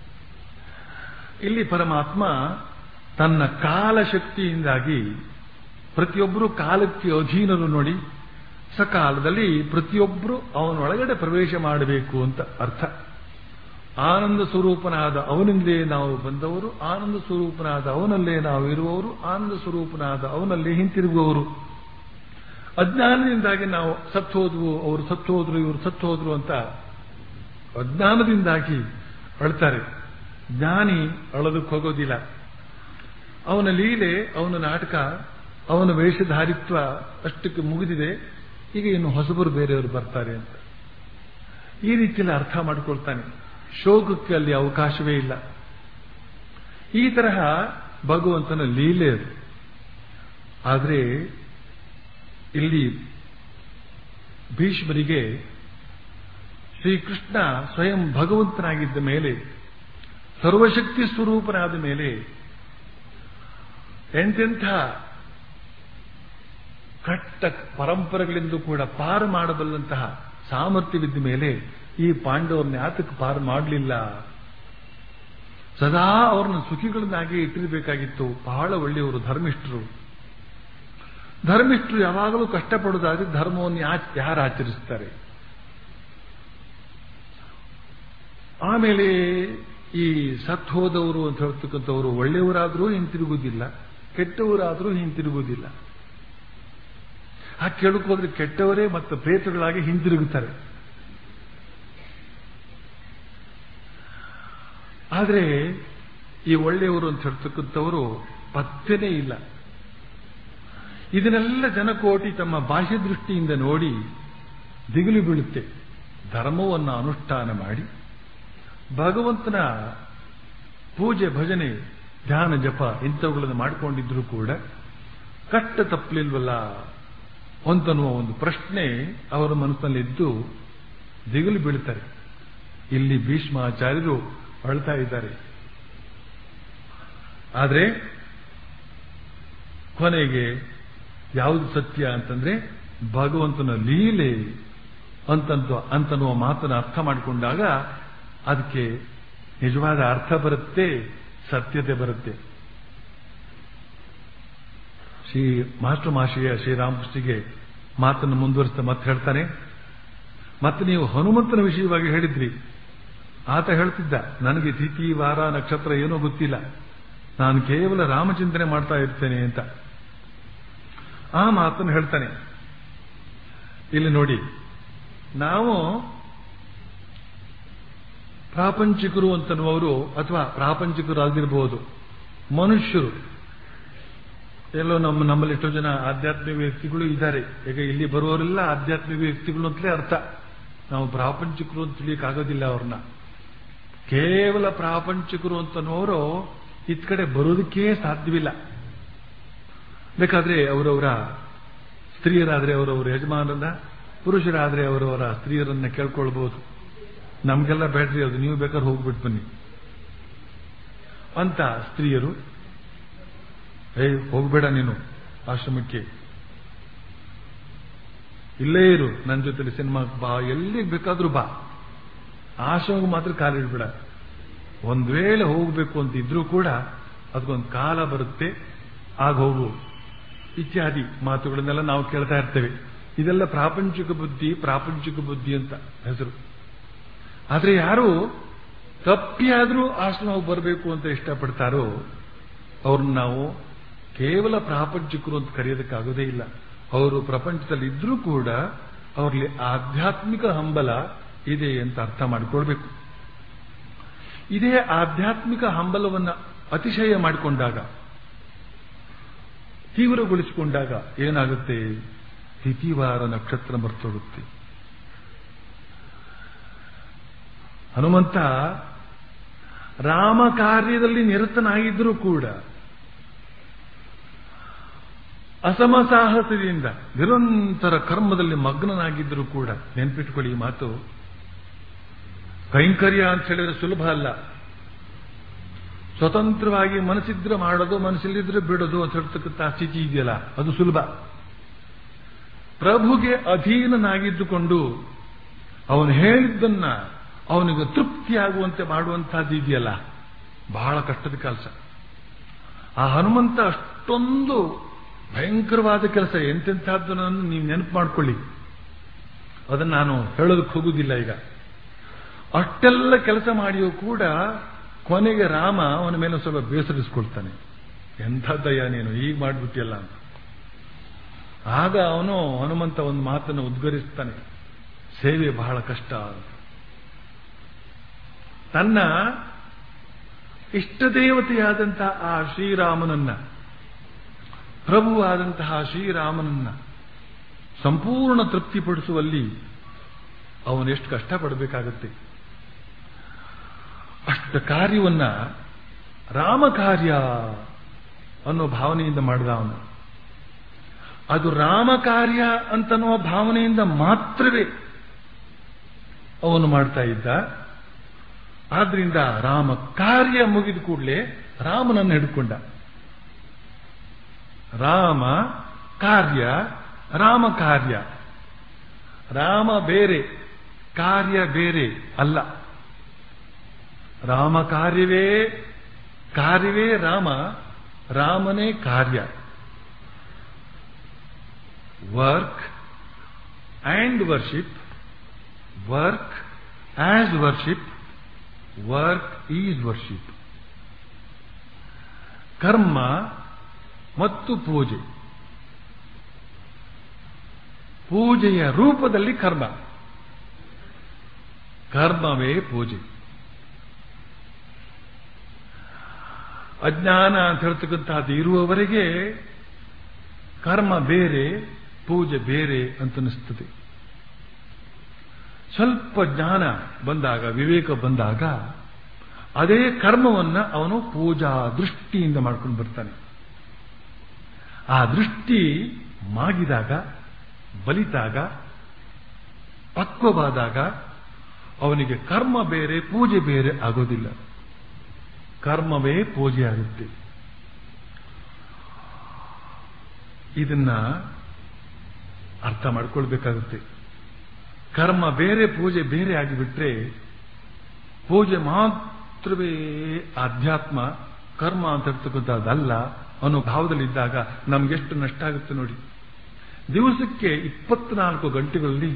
ಇಲ್ಲಿ ಪರಮಾತ್ಮ ತನ್ನ ಕಾಲಶಕ್ತಿಯಿಂದಾಗಿ ಪ್ರತಿಯೊಬ್ಬರು ಕಾಲಕ್ಕೆ ಅಧೀನರು ನೋಡಿ ಸಕಾಲದಲ್ಲಿ ಪ್ರತಿಯೊಬ್ಬರು ಅವನೊಳಗಡೆ ಪ್ರವೇಶ ಮಾಡಬೇಕು ಅಂತ ಅರ್ಥ ಆನಂದ ಸ್ವರೂಪನಾದ ಅವನಿಂದಲೇ ನಾವು ಬಂದವರು ಆನಂದ ಸ್ವರೂಪನಾದ ಅವನಲ್ಲೇ ನಾವು ಇರುವವರು ಆನಂದ ಸ್ವರೂಪನಾದ ಅವನಲ್ಲೇ ಹಿಂತಿರುಗುವವರು ಅಜ್ಞಾನದಿಂದಾಗಿ ನಾವು ಸತ್ತೋದ್ವು ಅವರು ಸತ್ತೋದ್ರು ಇವರು ಸತ್ತೋದ್ರು ಅಂತ ಅಜ್ಞಾನದಿಂದಾಗಿ ಅಳ್ತಾರೆ ಜ್ಞಾನಿ ಅಳದಕ್ಕೆ ಹೋಗೋದಿಲ್ಲ ಅವನ ಲೀಲೆ ಅವನ ನಾಟಕ ಅವನ ವೇಷಧಾರಿತ್ವ ಅಷ್ಟಕ್ಕೆ ಮುಗಿದಿದೆ ಈಗ ಇನ್ನು ಹೊಸಬರು ಬೇರೆಯವರು ಬರ್ತಾರೆ ಅಂತ ಈ ರೀತಿಯಲ್ಲಿ ಅರ್ಥ ಮಾಡಿಕೊಳ್ತಾನೆ ಶೋಕಕ್ಕೆ ಅಲ್ಲಿ ಅವಕಾಶವೇ ಇಲ್ಲ ಈ ತರಹ ಭಗವಂತನ ಲೀಲೆ ಅದು ಆದರೆ ಇಲ್ಲಿ ಭೀಷ್ಮರಿಗೆ ಶ್ರೀಕೃಷ್ಣ ಸ್ವಯಂ ಭಗವಂತನಾಗಿದ್ದ ಮೇಲೆ ಸರ್ವಶಕ್ತಿ ಸ್ವರೂಪನಾದ ಮೇಲೆ ಎಂತೆಂಥ ಕಟ್ಟ ಪರಂಪರೆಗಳಿಂದ ಕೂಡ ಪಾರು ಮಾಡಬಲ್ಲಂತಹ ಸಾಮರ್ಥ್ಯವಿದ್ದ ಮೇಲೆ ಈ ಪಾಂಡವರನ್ನ ಯಾತಕ್ಕೆ ಪಾರು ಮಾಡಲಿಲ್ಲ ಸದಾ ಅವ್ರನ್ನ ಸುಖಿಗಳನ್ನಾಗಿ ಇಟ್ಟಿರಬೇಕಾಗಿತ್ತು ಬಹಳ ಒಳ್ಳೆಯವರು ಧರ್ಮಿಷ್ಠರು ಧರ್ಮಿಷ್ಠರು ಯಾವಾಗಲೂ ಕಷ್ಟಪಡೋದಾದ್ರೆ ಧರ್ಮವನ್ನು ಯಾರು ಆಚರಿಸ್ತಾರೆ ಆಮೇಲೆ ಈ ಸತ್ ಹೋದವರು ಅಂತ ಹೇಳ್ತಕ್ಕಂಥವರು ಒಳ್ಳೆಯವರಾದರೂ ಹಿಂತಿರುಗುವುದಿಲ್ಲ ಕೆಟ್ಟವರಾದರೂ ಹಿಂತಿರುಗುವುದಿಲ್ಲ ಆ ಕೇಳಕ್ ಹೋದ್ರೆ ಕೆಟ್ಟವರೇ ಮತ್ತು ಪ್ರೇತಗಳಾಗಿ ಹಿಂತಿರುಗುತ್ತಾರೆ ಆದರೆ ಈ ಒಳ್ಳೆಯವರು ಅಂತ ಹೇಳ್ತಕ್ಕಂಥವರು ಪತ್ತೆನೇ ಇಲ್ಲ ಇದನ್ನೆಲ್ಲ ಜನಕೋಟಿ ತಮ್ಮ ಬಾಹ್ಯ ದೃಷ್ಟಿಯಿಂದ ನೋಡಿ ದಿಗಿಲು ಬೀಳುತ್ತೆ ಧರ್ಮವನ್ನು ಅನುಷ್ಠಾನ ಮಾಡಿ ಭಗವಂತನ ಪೂಜೆ ಭಜನೆ ಧ್ಯಾನ ಜಪ ಇಂಥವುಗಳನ್ನು ಮಾಡಿಕೊಂಡಿದ್ರು ಕೂಡ ಕಷ್ಟ ತಪ್ಪಲಿಲ್ವಲ್ಲ ಅಂತನ್ನುವ ಒಂದು ಪ್ರಶ್ನೆ ಅವರ ಮನಸ್ಸಿನಲ್ಲಿದ್ದು ದಿಗಿಲು ಬೀಳ್ತಾರೆ ಇಲ್ಲಿ ಭೀಷ್ಮಾಚಾರ್ಯರು ಅಳ್ತಾ ಇದ್ದಾರೆ ಆದರೆ ಕೊನೆಗೆ ಯಾವುದು ಸತ್ಯ ಅಂತಂದ್ರೆ ಭಗವಂತನ ಲೀಲೆ ಅಂತಂತ ಅಂತನ್ನುವ ಮಾತನ್ನು ಅರ್ಥ ಮಾಡಿಕೊಂಡಾಗ ಅದಕ್ಕೆ ನಿಜವಾದ ಅರ್ಥ ಬರುತ್ತೆ ಸತ್ಯತೆ ಬರುತ್ತೆ ಶ್ರೀ ಮಾಸ್ಟರ್ ಮಾಶಿಯ ಶ್ರೀರಾಮಕೃಷ್ಣಿಗೆ ಮಾತನ್ನು ಮುಂದುವರಿಸ್ತಾ ಮತ್ತೆ ಹೇಳ್ತಾನೆ ಮತ್ತೆ ನೀವು ಹನುಮಂತನ ವಿಷಯವಾಗಿ ಹೇಳಿದ್ರಿ ಆತ ಹೇಳ್ತಿದ್ದ ನನಗೆ ತಿಥಿ ವಾರ ನಕ್ಷತ್ರ ಏನೋ ಗೊತ್ತಿಲ್ಲ ನಾನು ಕೇವಲ ರಾಮಚಿಂತನೆ ಮಾಡ್ತಾ ಇರ್ತೇನೆ ಅಂತ ಆ ಮಾತನ್ನು ಹೇಳ್ತಾನೆ ಇಲ್ಲಿ ನೋಡಿ ನಾವು ಪ್ರಾಪಂಚಿಕರು ಅಂತನ್ನುವರು ಅಥವಾ ಪ್ರಾಪಂಚಿಕರಾಗಿರ್ಬೋದು ಮನುಷ್ಯರು ಎಲ್ಲೋ ನಮ್ಮ ನಮ್ಮಲ್ಲಿ ಎಷ್ಟೋ ಜನ ಆಧ್ಯಾತ್ಮಿಕ ವ್ಯಕ್ತಿಗಳು ಇದ್ದಾರೆ ಈಗ ಇಲ್ಲಿ ಬರುವವರೆಲ್ಲ ಆಧ್ಯಾತ್ಮಿಕ ವ್ಯಕ್ತಿಗಳು ಅಂತಲೇ ಅರ್ಥ ನಾವು ಪ್ರಾಪಂಚಿಕರು ಅಂತ ತಿಳಿಯಕ್ಕಾಗೋದಿಲ್ಲ ಅವ್ರನ್ನ ಕೇವಲ ಪ್ರಾಪಂಚಿಕರು ಅಂತನ್ನುವರು ಇತ್ ಕಡೆ ಬರೋದಕ್ಕೇ ಸಾಧ್ಯವಿಲ್ಲ ಬೇಕಾದ್ರೆ ಅವರವರ ಸ್ತ್ರೀಯರಾದ್ರೆ ಅವರವರ ಯಜಮಾನರನ್ನ ಪುರುಷರಾದ್ರೆ ಅವರವರ ಸ್ತ್ರೀಯರನ್ನ ಕೇಳ್ಕೊಳ್ಬಹುದು ನಮಗೆಲ್ಲ ಬೇಡ್ರಿ ಅದು ನೀವು ಬೇಕಾದ್ರೆ ಹೋಗ್ಬಿಟ್ಟು ಬನ್ನಿ ಅಂತ ಸ್ತ್ರೀಯರು ಏ ಹೋಗ್ಬೇಡ ನೀನು ಆಶ್ರಮಕ್ಕೆ ಇಲ್ಲೇ ಇರು ನನ್ನ ಜೊತೆಲಿ ಸಿನಿಮಾ ಬಾ ಎಲ್ಲಿಗೆ ಬೇಕಾದ್ರೂ ಬಾ ಆಶ್ರಮಕ್ಕೆ ಮಾತ್ರ ಕಾಲಿಡ್ಬೇಡ ಒಂದ್ ವೇಳೆ ಹೋಗ್ಬೇಕು ಅಂತ ಇದ್ರೂ ಕೂಡ ಅದಕ್ಕೊಂದು ಕಾಲ ಬರುತ್ತೆ ಆಗ ಹೋಗು ಇತ್ಯಾದಿ ಮಾತುಗಳನ್ನೆಲ್ಲ ನಾವು ಕೇಳ್ತಾ ಇರ್ತೇವೆ ಇದೆಲ್ಲ ಪ್ರಾಪಂಚಿಕ ಬುದ್ಧಿ ಪ್ರಾಪಂಚಿಕ ಬುದ್ಧಿ ಅಂತ ಹೆಸರು ಆದ್ರೆ ಯಾರು ತಪ್ಪಿಯಾದ್ರೂ ಆಶ್ರಮ ಬರಬೇಕು ಅಂತ ಇಷ್ಟಪಡ್ತಾರೋ ಅವ್ರನ್ನ ನಾವು ಕೇವಲ ಪ್ರಾಪಂಚಿಕರು ಅಂತ ಕರೆಯೋದಕ್ಕಾಗೋದೇ ಇಲ್ಲ ಅವರು ಪ್ರಪಂಚದಲ್ಲಿ ಇದ್ರೂ ಕೂಡ ಅವರಲ್ಲಿ ಆಧ್ಯಾತ್ಮಿಕ ಹಂಬಲ ಇದೆ ಅಂತ ಅರ್ಥ ಮಾಡಿಕೊಳ್ಬೇಕು ಇದೇ ಆಧ್ಯಾತ್ಮಿಕ ಹಂಬಲವನ್ನ ಅತಿಶಯ ಮಾಡಿಕೊಂಡಾಗ ತೀವ್ರಗೊಳಿಸಿಕೊಂಡಾಗ ಏನಾಗುತ್ತೆ ತಿಥಿವಾರ ನಕ್ಷತ್ರ ಮರ್ತೋಗುತ್ತೆ ಹನುಮಂತ ರಾಮ ಕಾರ್ಯದಲ್ಲಿ ನಿರತನಾಗಿದ್ರೂ ಕೂಡ ಅಸಮಸಾಹಸದಿಂದ ನಿರಂತರ ಕರ್ಮದಲ್ಲಿ ಮಗ್ನನಾಗಿದ್ದರೂ ಕೂಡ ನೆನ್ಪಿಟ್ಕೊಳ್ಳಿ ಈ ಮಾತು ಕೈಂಕರ್ಯ ಅಂತ ಹೇಳಿದ್ರೆ ಸುಲಭ ಅಲ್ಲ ಸ್ವತಂತ್ರವಾಗಿ ಮನಸ್ಸಿದ್ರೆ ಮಾಡೋದು ಮನಸ್ಸಿಲ್ಲಿದ್ರೆ ಬಿಡೋದು ಅಂತ ಹೇಳ್ತಕ್ಕಂಥ ಸ್ಥಿತಿ ಇದೆಯಲ್ಲ ಅದು ಸುಲಭ ಪ್ರಭುಗೆ ಅಧೀನನಾಗಿದ್ದುಕೊಂಡು ಅವನು ಹೇಳಿದ್ದನ್ನ ಅವನಿಗೆ ತೃಪ್ತಿಯಾಗುವಂತೆ ಮಾಡುವಂತಹದ್ದು ಇದೆಯಲ್ಲ ಬಹಳ ಕಷ್ಟದ ಕೆಲಸ ಆ ಹನುಮಂತ ಅಷ್ಟೊಂದು ಭಯಂಕರವಾದ ಕೆಲಸ ಎಂತೆಂಥದ್ದನ್ನು ನೀವು ನೆನಪು ಮಾಡ್ಕೊಳ್ಳಿ ಅದನ್ನು ನಾನು ಹೇಳೋದಕ್ಕೆ ಹೋಗುದಿಲ್ಲ ಈಗ ಅಷ್ಟೆಲ್ಲ ಕೆಲಸ ಮಾಡಿಯೂ ಕೂಡ ಕೊನೆಗೆ ರಾಮ ಅವನ ಮೇಲೆ ಸ್ವಲ್ಪ ಬೇಸರಿಸ್ಕೊಳ್ತಾನೆ ಎಂಥದ್ದಯ್ಯ ನೀನು ಈಗ ಮಾಡ್ಬಿಟ್ಟಿಯಲ್ಲ ಅಂತ ಆಗ ಅವನು ಹನುಮಂತ ಒಂದು ಮಾತನ್ನು ಉದ್ಗರಿಸ್ತಾನೆ ಸೇವೆ ಬಹಳ ಕಷ್ಟ ಅಂತ ತನ್ನ ಇಷ್ಟದೇವತೆಯಾದಂತಹ ಆ ಶ್ರೀರಾಮನನ್ನ ಪ್ರಭುವಾದಂತಹ ಶ್ರೀರಾಮನನ್ನ ಸಂಪೂರ್ಣ ತೃಪ್ತಿಪಡಿಸುವಲ್ಲಿ ಅವನು ಎಷ್ಟು ಕಷ್ಟಪಡಬೇಕಾಗತ್ತೆ ಅಷ್ಟ ಕಾರ್ಯವನ್ನ ರಾಮ ಕಾರ್ಯ ಅನ್ನೋ ಭಾವನೆಯಿಂದ ಮಾಡಿದ ಅವನು ಅದು ರಾಮ ಕಾರ್ಯ ಅಂತನ್ನುವ ಭಾವನೆಯಿಂದ ಮಾತ್ರವೇ ಅವನು ಮಾಡ್ತಾ ಇದ್ದ ಆದ್ರಿಂದ ರಾಮ ಕಾರ್ಯ ಮುಗಿದ ಕೂಡಲೇ ರಾಮನನ್ನು ಹಿಡ್ಕೊಂಡ ರಾಮ ಕಾರ್ಯ ರಾಮ ಕಾರ್ಯ ರಾಮ ಬೇರೆ ಕಾರ್ಯ ಬೇರೆ ಅಲ್ಲ ರಾಮ ಕಾರ್ಯವೇ ಕಾರ್ಯವೇ ರಾಮ ರಾಮನೇ ಕಾರ್ಯ work and worship work as worship work is worship ಕರ್ಮ ಮತ್ತು ಪೂಜೆ ಪೂಜೆಯ ರೂಪದಲ್ಲಿ ಕರ್ಮ ಕರ್ಮವೇ ಪೂಜೆ ಅಜ್ಞಾನ ಅಂತ ಹೇಳ್ತಕ್ಕಂತಹದ್ದು ಇರುವವರೆಗೆ ಕರ್ಮ ಬೇರೆ ಪೂಜೆ ಬೇರೆ ಅಂತ ಅನಿಸ್ತದೆ ಸ್ವಲ್ಪ ಜ್ಞಾನ ಬಂದಾಗ ವಿವೇಕ ಬಂದಾಗ ಅದೇ ಕರ್ಮವನ್ನ ಅವನು ಪೂಜಾ ದೃಷ್ಟಿಯಿಂದ ಮಾಡ್ಕೊಂಡು ಬರ್ತಾನೆ ಆ ದೃಷ್ಟಿ ಮಾಗಿದಾಗ ಬಲಿತಾಗ ಪಕ್ವವಾದಾಗ ಅವನಿಗೆ ಕರ್ಮ ಬೇರೆ ಪೂಜೆ ಬೇರೆ ಆಗೋದಿಲ್ಲ ಕರ್ಮವೇ ಪೂಜೆ ಆಗುತ್ತೆ ಇದನ್ನ ಅರ್ಥ ಮಾಡ್ಕೊಳ್ಬೇಕಾಗುತ್ತೆ ಕರ್ಮ ಬೇರೆ ಪೂಜೆ ಬೇರೆ ಆಗಿಬಿಟ್ರೆ ಪೂಜೆ ಮಾತ್ರವೇ ಆಧ್ಯಾತ್ಮ ಕರ್ಮ ಅಂತ ಹೇಳ್ತಕ್ಕಂಥದ್ದಲ್ಲ ಅನ್ನೋ ಭಾವದಲ್ಲಿದ್ದಾಗ ನಮ್ಗೆಷ್ಟು ನಷ್ಟ ಆಗುತ್ತೆ ನೋಡಿ ದಿವಸಕ್ಕೆ ಇಪ್ಪತ್ನಾಲ್ಕು ಗಂಟೆಗಳಲ್ಲಿ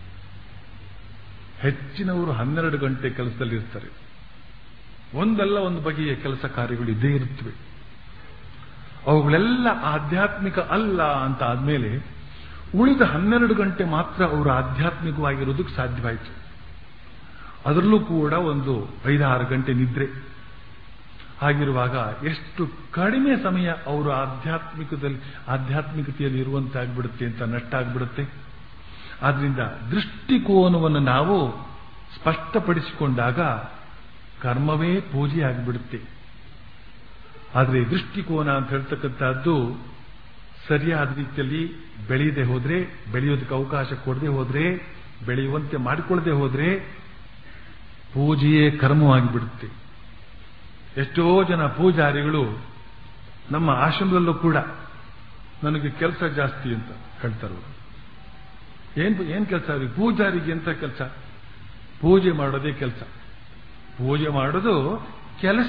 ಹೆಚ್ಚಿನವರು ಹನ್ನೆರಡು ಗಂಟೆ ಕೆಲಸದಲ್ಲಿ ಇರ್ತಾರೆ ಒಂದಲ್ಲ ಒಂದು ಬಗೆಯ ಕೆಲಸ ಕಾರ್ಯಗಳು ಇದ್ದೇ ಇರುತ್ತವೆ ಅವುಗಳೆಲ್ಲ ಆಧ್ಯಾತ್ಮಿಕ ಅಲ್ಲ ಅಂತ ಆದ್ಮೇಲೆ ಉಳಿದ ಹನ್ನೆರಡು ಗಂಟೆ ಮಾತ್ರ ಅವರು ಆಧ್ಯಾತ್ಮಿಕವಾಗಿರೋದಕ್ಕೆ ಸಾಧ್ಯವಾಯಿತು ಅದರಲ್ಲೂ ಕೂಡ ಒಂದು ಐದಾರು ಗಂಟೆ ನಿದ್ರೆ ಹಾಗಿರುವಾಗ ಎಷ್ಟು ಕಡಿಮೆ ಸಮಯ ಅವರು ಆಧ್ಯಾತ್ಮಿಕದಲ್ಲಿ ಆಧ್ಯಾತ್ಮಿಕತೆಯಲ್ಲಿ ಇರುವಂತಾಗ್ಬಿಡುತ್ತೆ ಅಂತ ನಷ್ಟ ಆಗ್ಬಿಡುತ್ತೆ ಆದ್ರಿಂದ ದೃಷ್ಟಿಕೋನವನ್ನು ನಾವು ಸ್ಪಷ್ಟಪಡಿಸಿಕೊಂಡಾಗ ಕರ್ಮವೇ ಪೂಜೆ ಆಗಿಬಿಡುತ್ತೆ ಆದರೆ ದೃಷ್ಟಿಕೋನ ಅಂತ ಹೇಳ್ತಕ್ಕಂಥದ್ದು ಸರಿಯಾದ ರೀತಿಯಲ್ಲಿ ಬೆಳೆಯದೆ ಹೋದ್ರೆ ಬೆಳೆಯೋದಕ್ಕೆ ಅವಕಾಶ ಕೊಡದೆ ಹೋದ್ರೆ ಬೆಳೆಯುವಂತೆ ಮಾಡಿಕೊಳ್ಳದೆ ಹೋದ್ರೆ ಪೂಜೆಯೇ ಕರ್ಮವಾಗಿ ಬಿಡುತ್ತೆ ಎಷ್ಟೋ ಜನ ಪೂಜಾರಿಗಳು ನಮ್ಮ ಆಶ್ರಮದಲ್ಲೂ ಕೂಡ ನನಗೆ ಕೆಲಸ ಜಾಸ್ತಿ ಅಂತ ಹೇಳ್ತಾರೆ ಅವರು ಏನ್ ಏನ್ ಕೆಲಸ ಅವ್ರಿಗೆ ಪೂಜಾರಿಗೆ ಎಂತ ಕೆಲಸ ಪೂಜೆ ಮಾಡೋದೇ ಕೆಲಸ ಪೂಜೆ ಮಾಡೋದು ಕೆಲಸ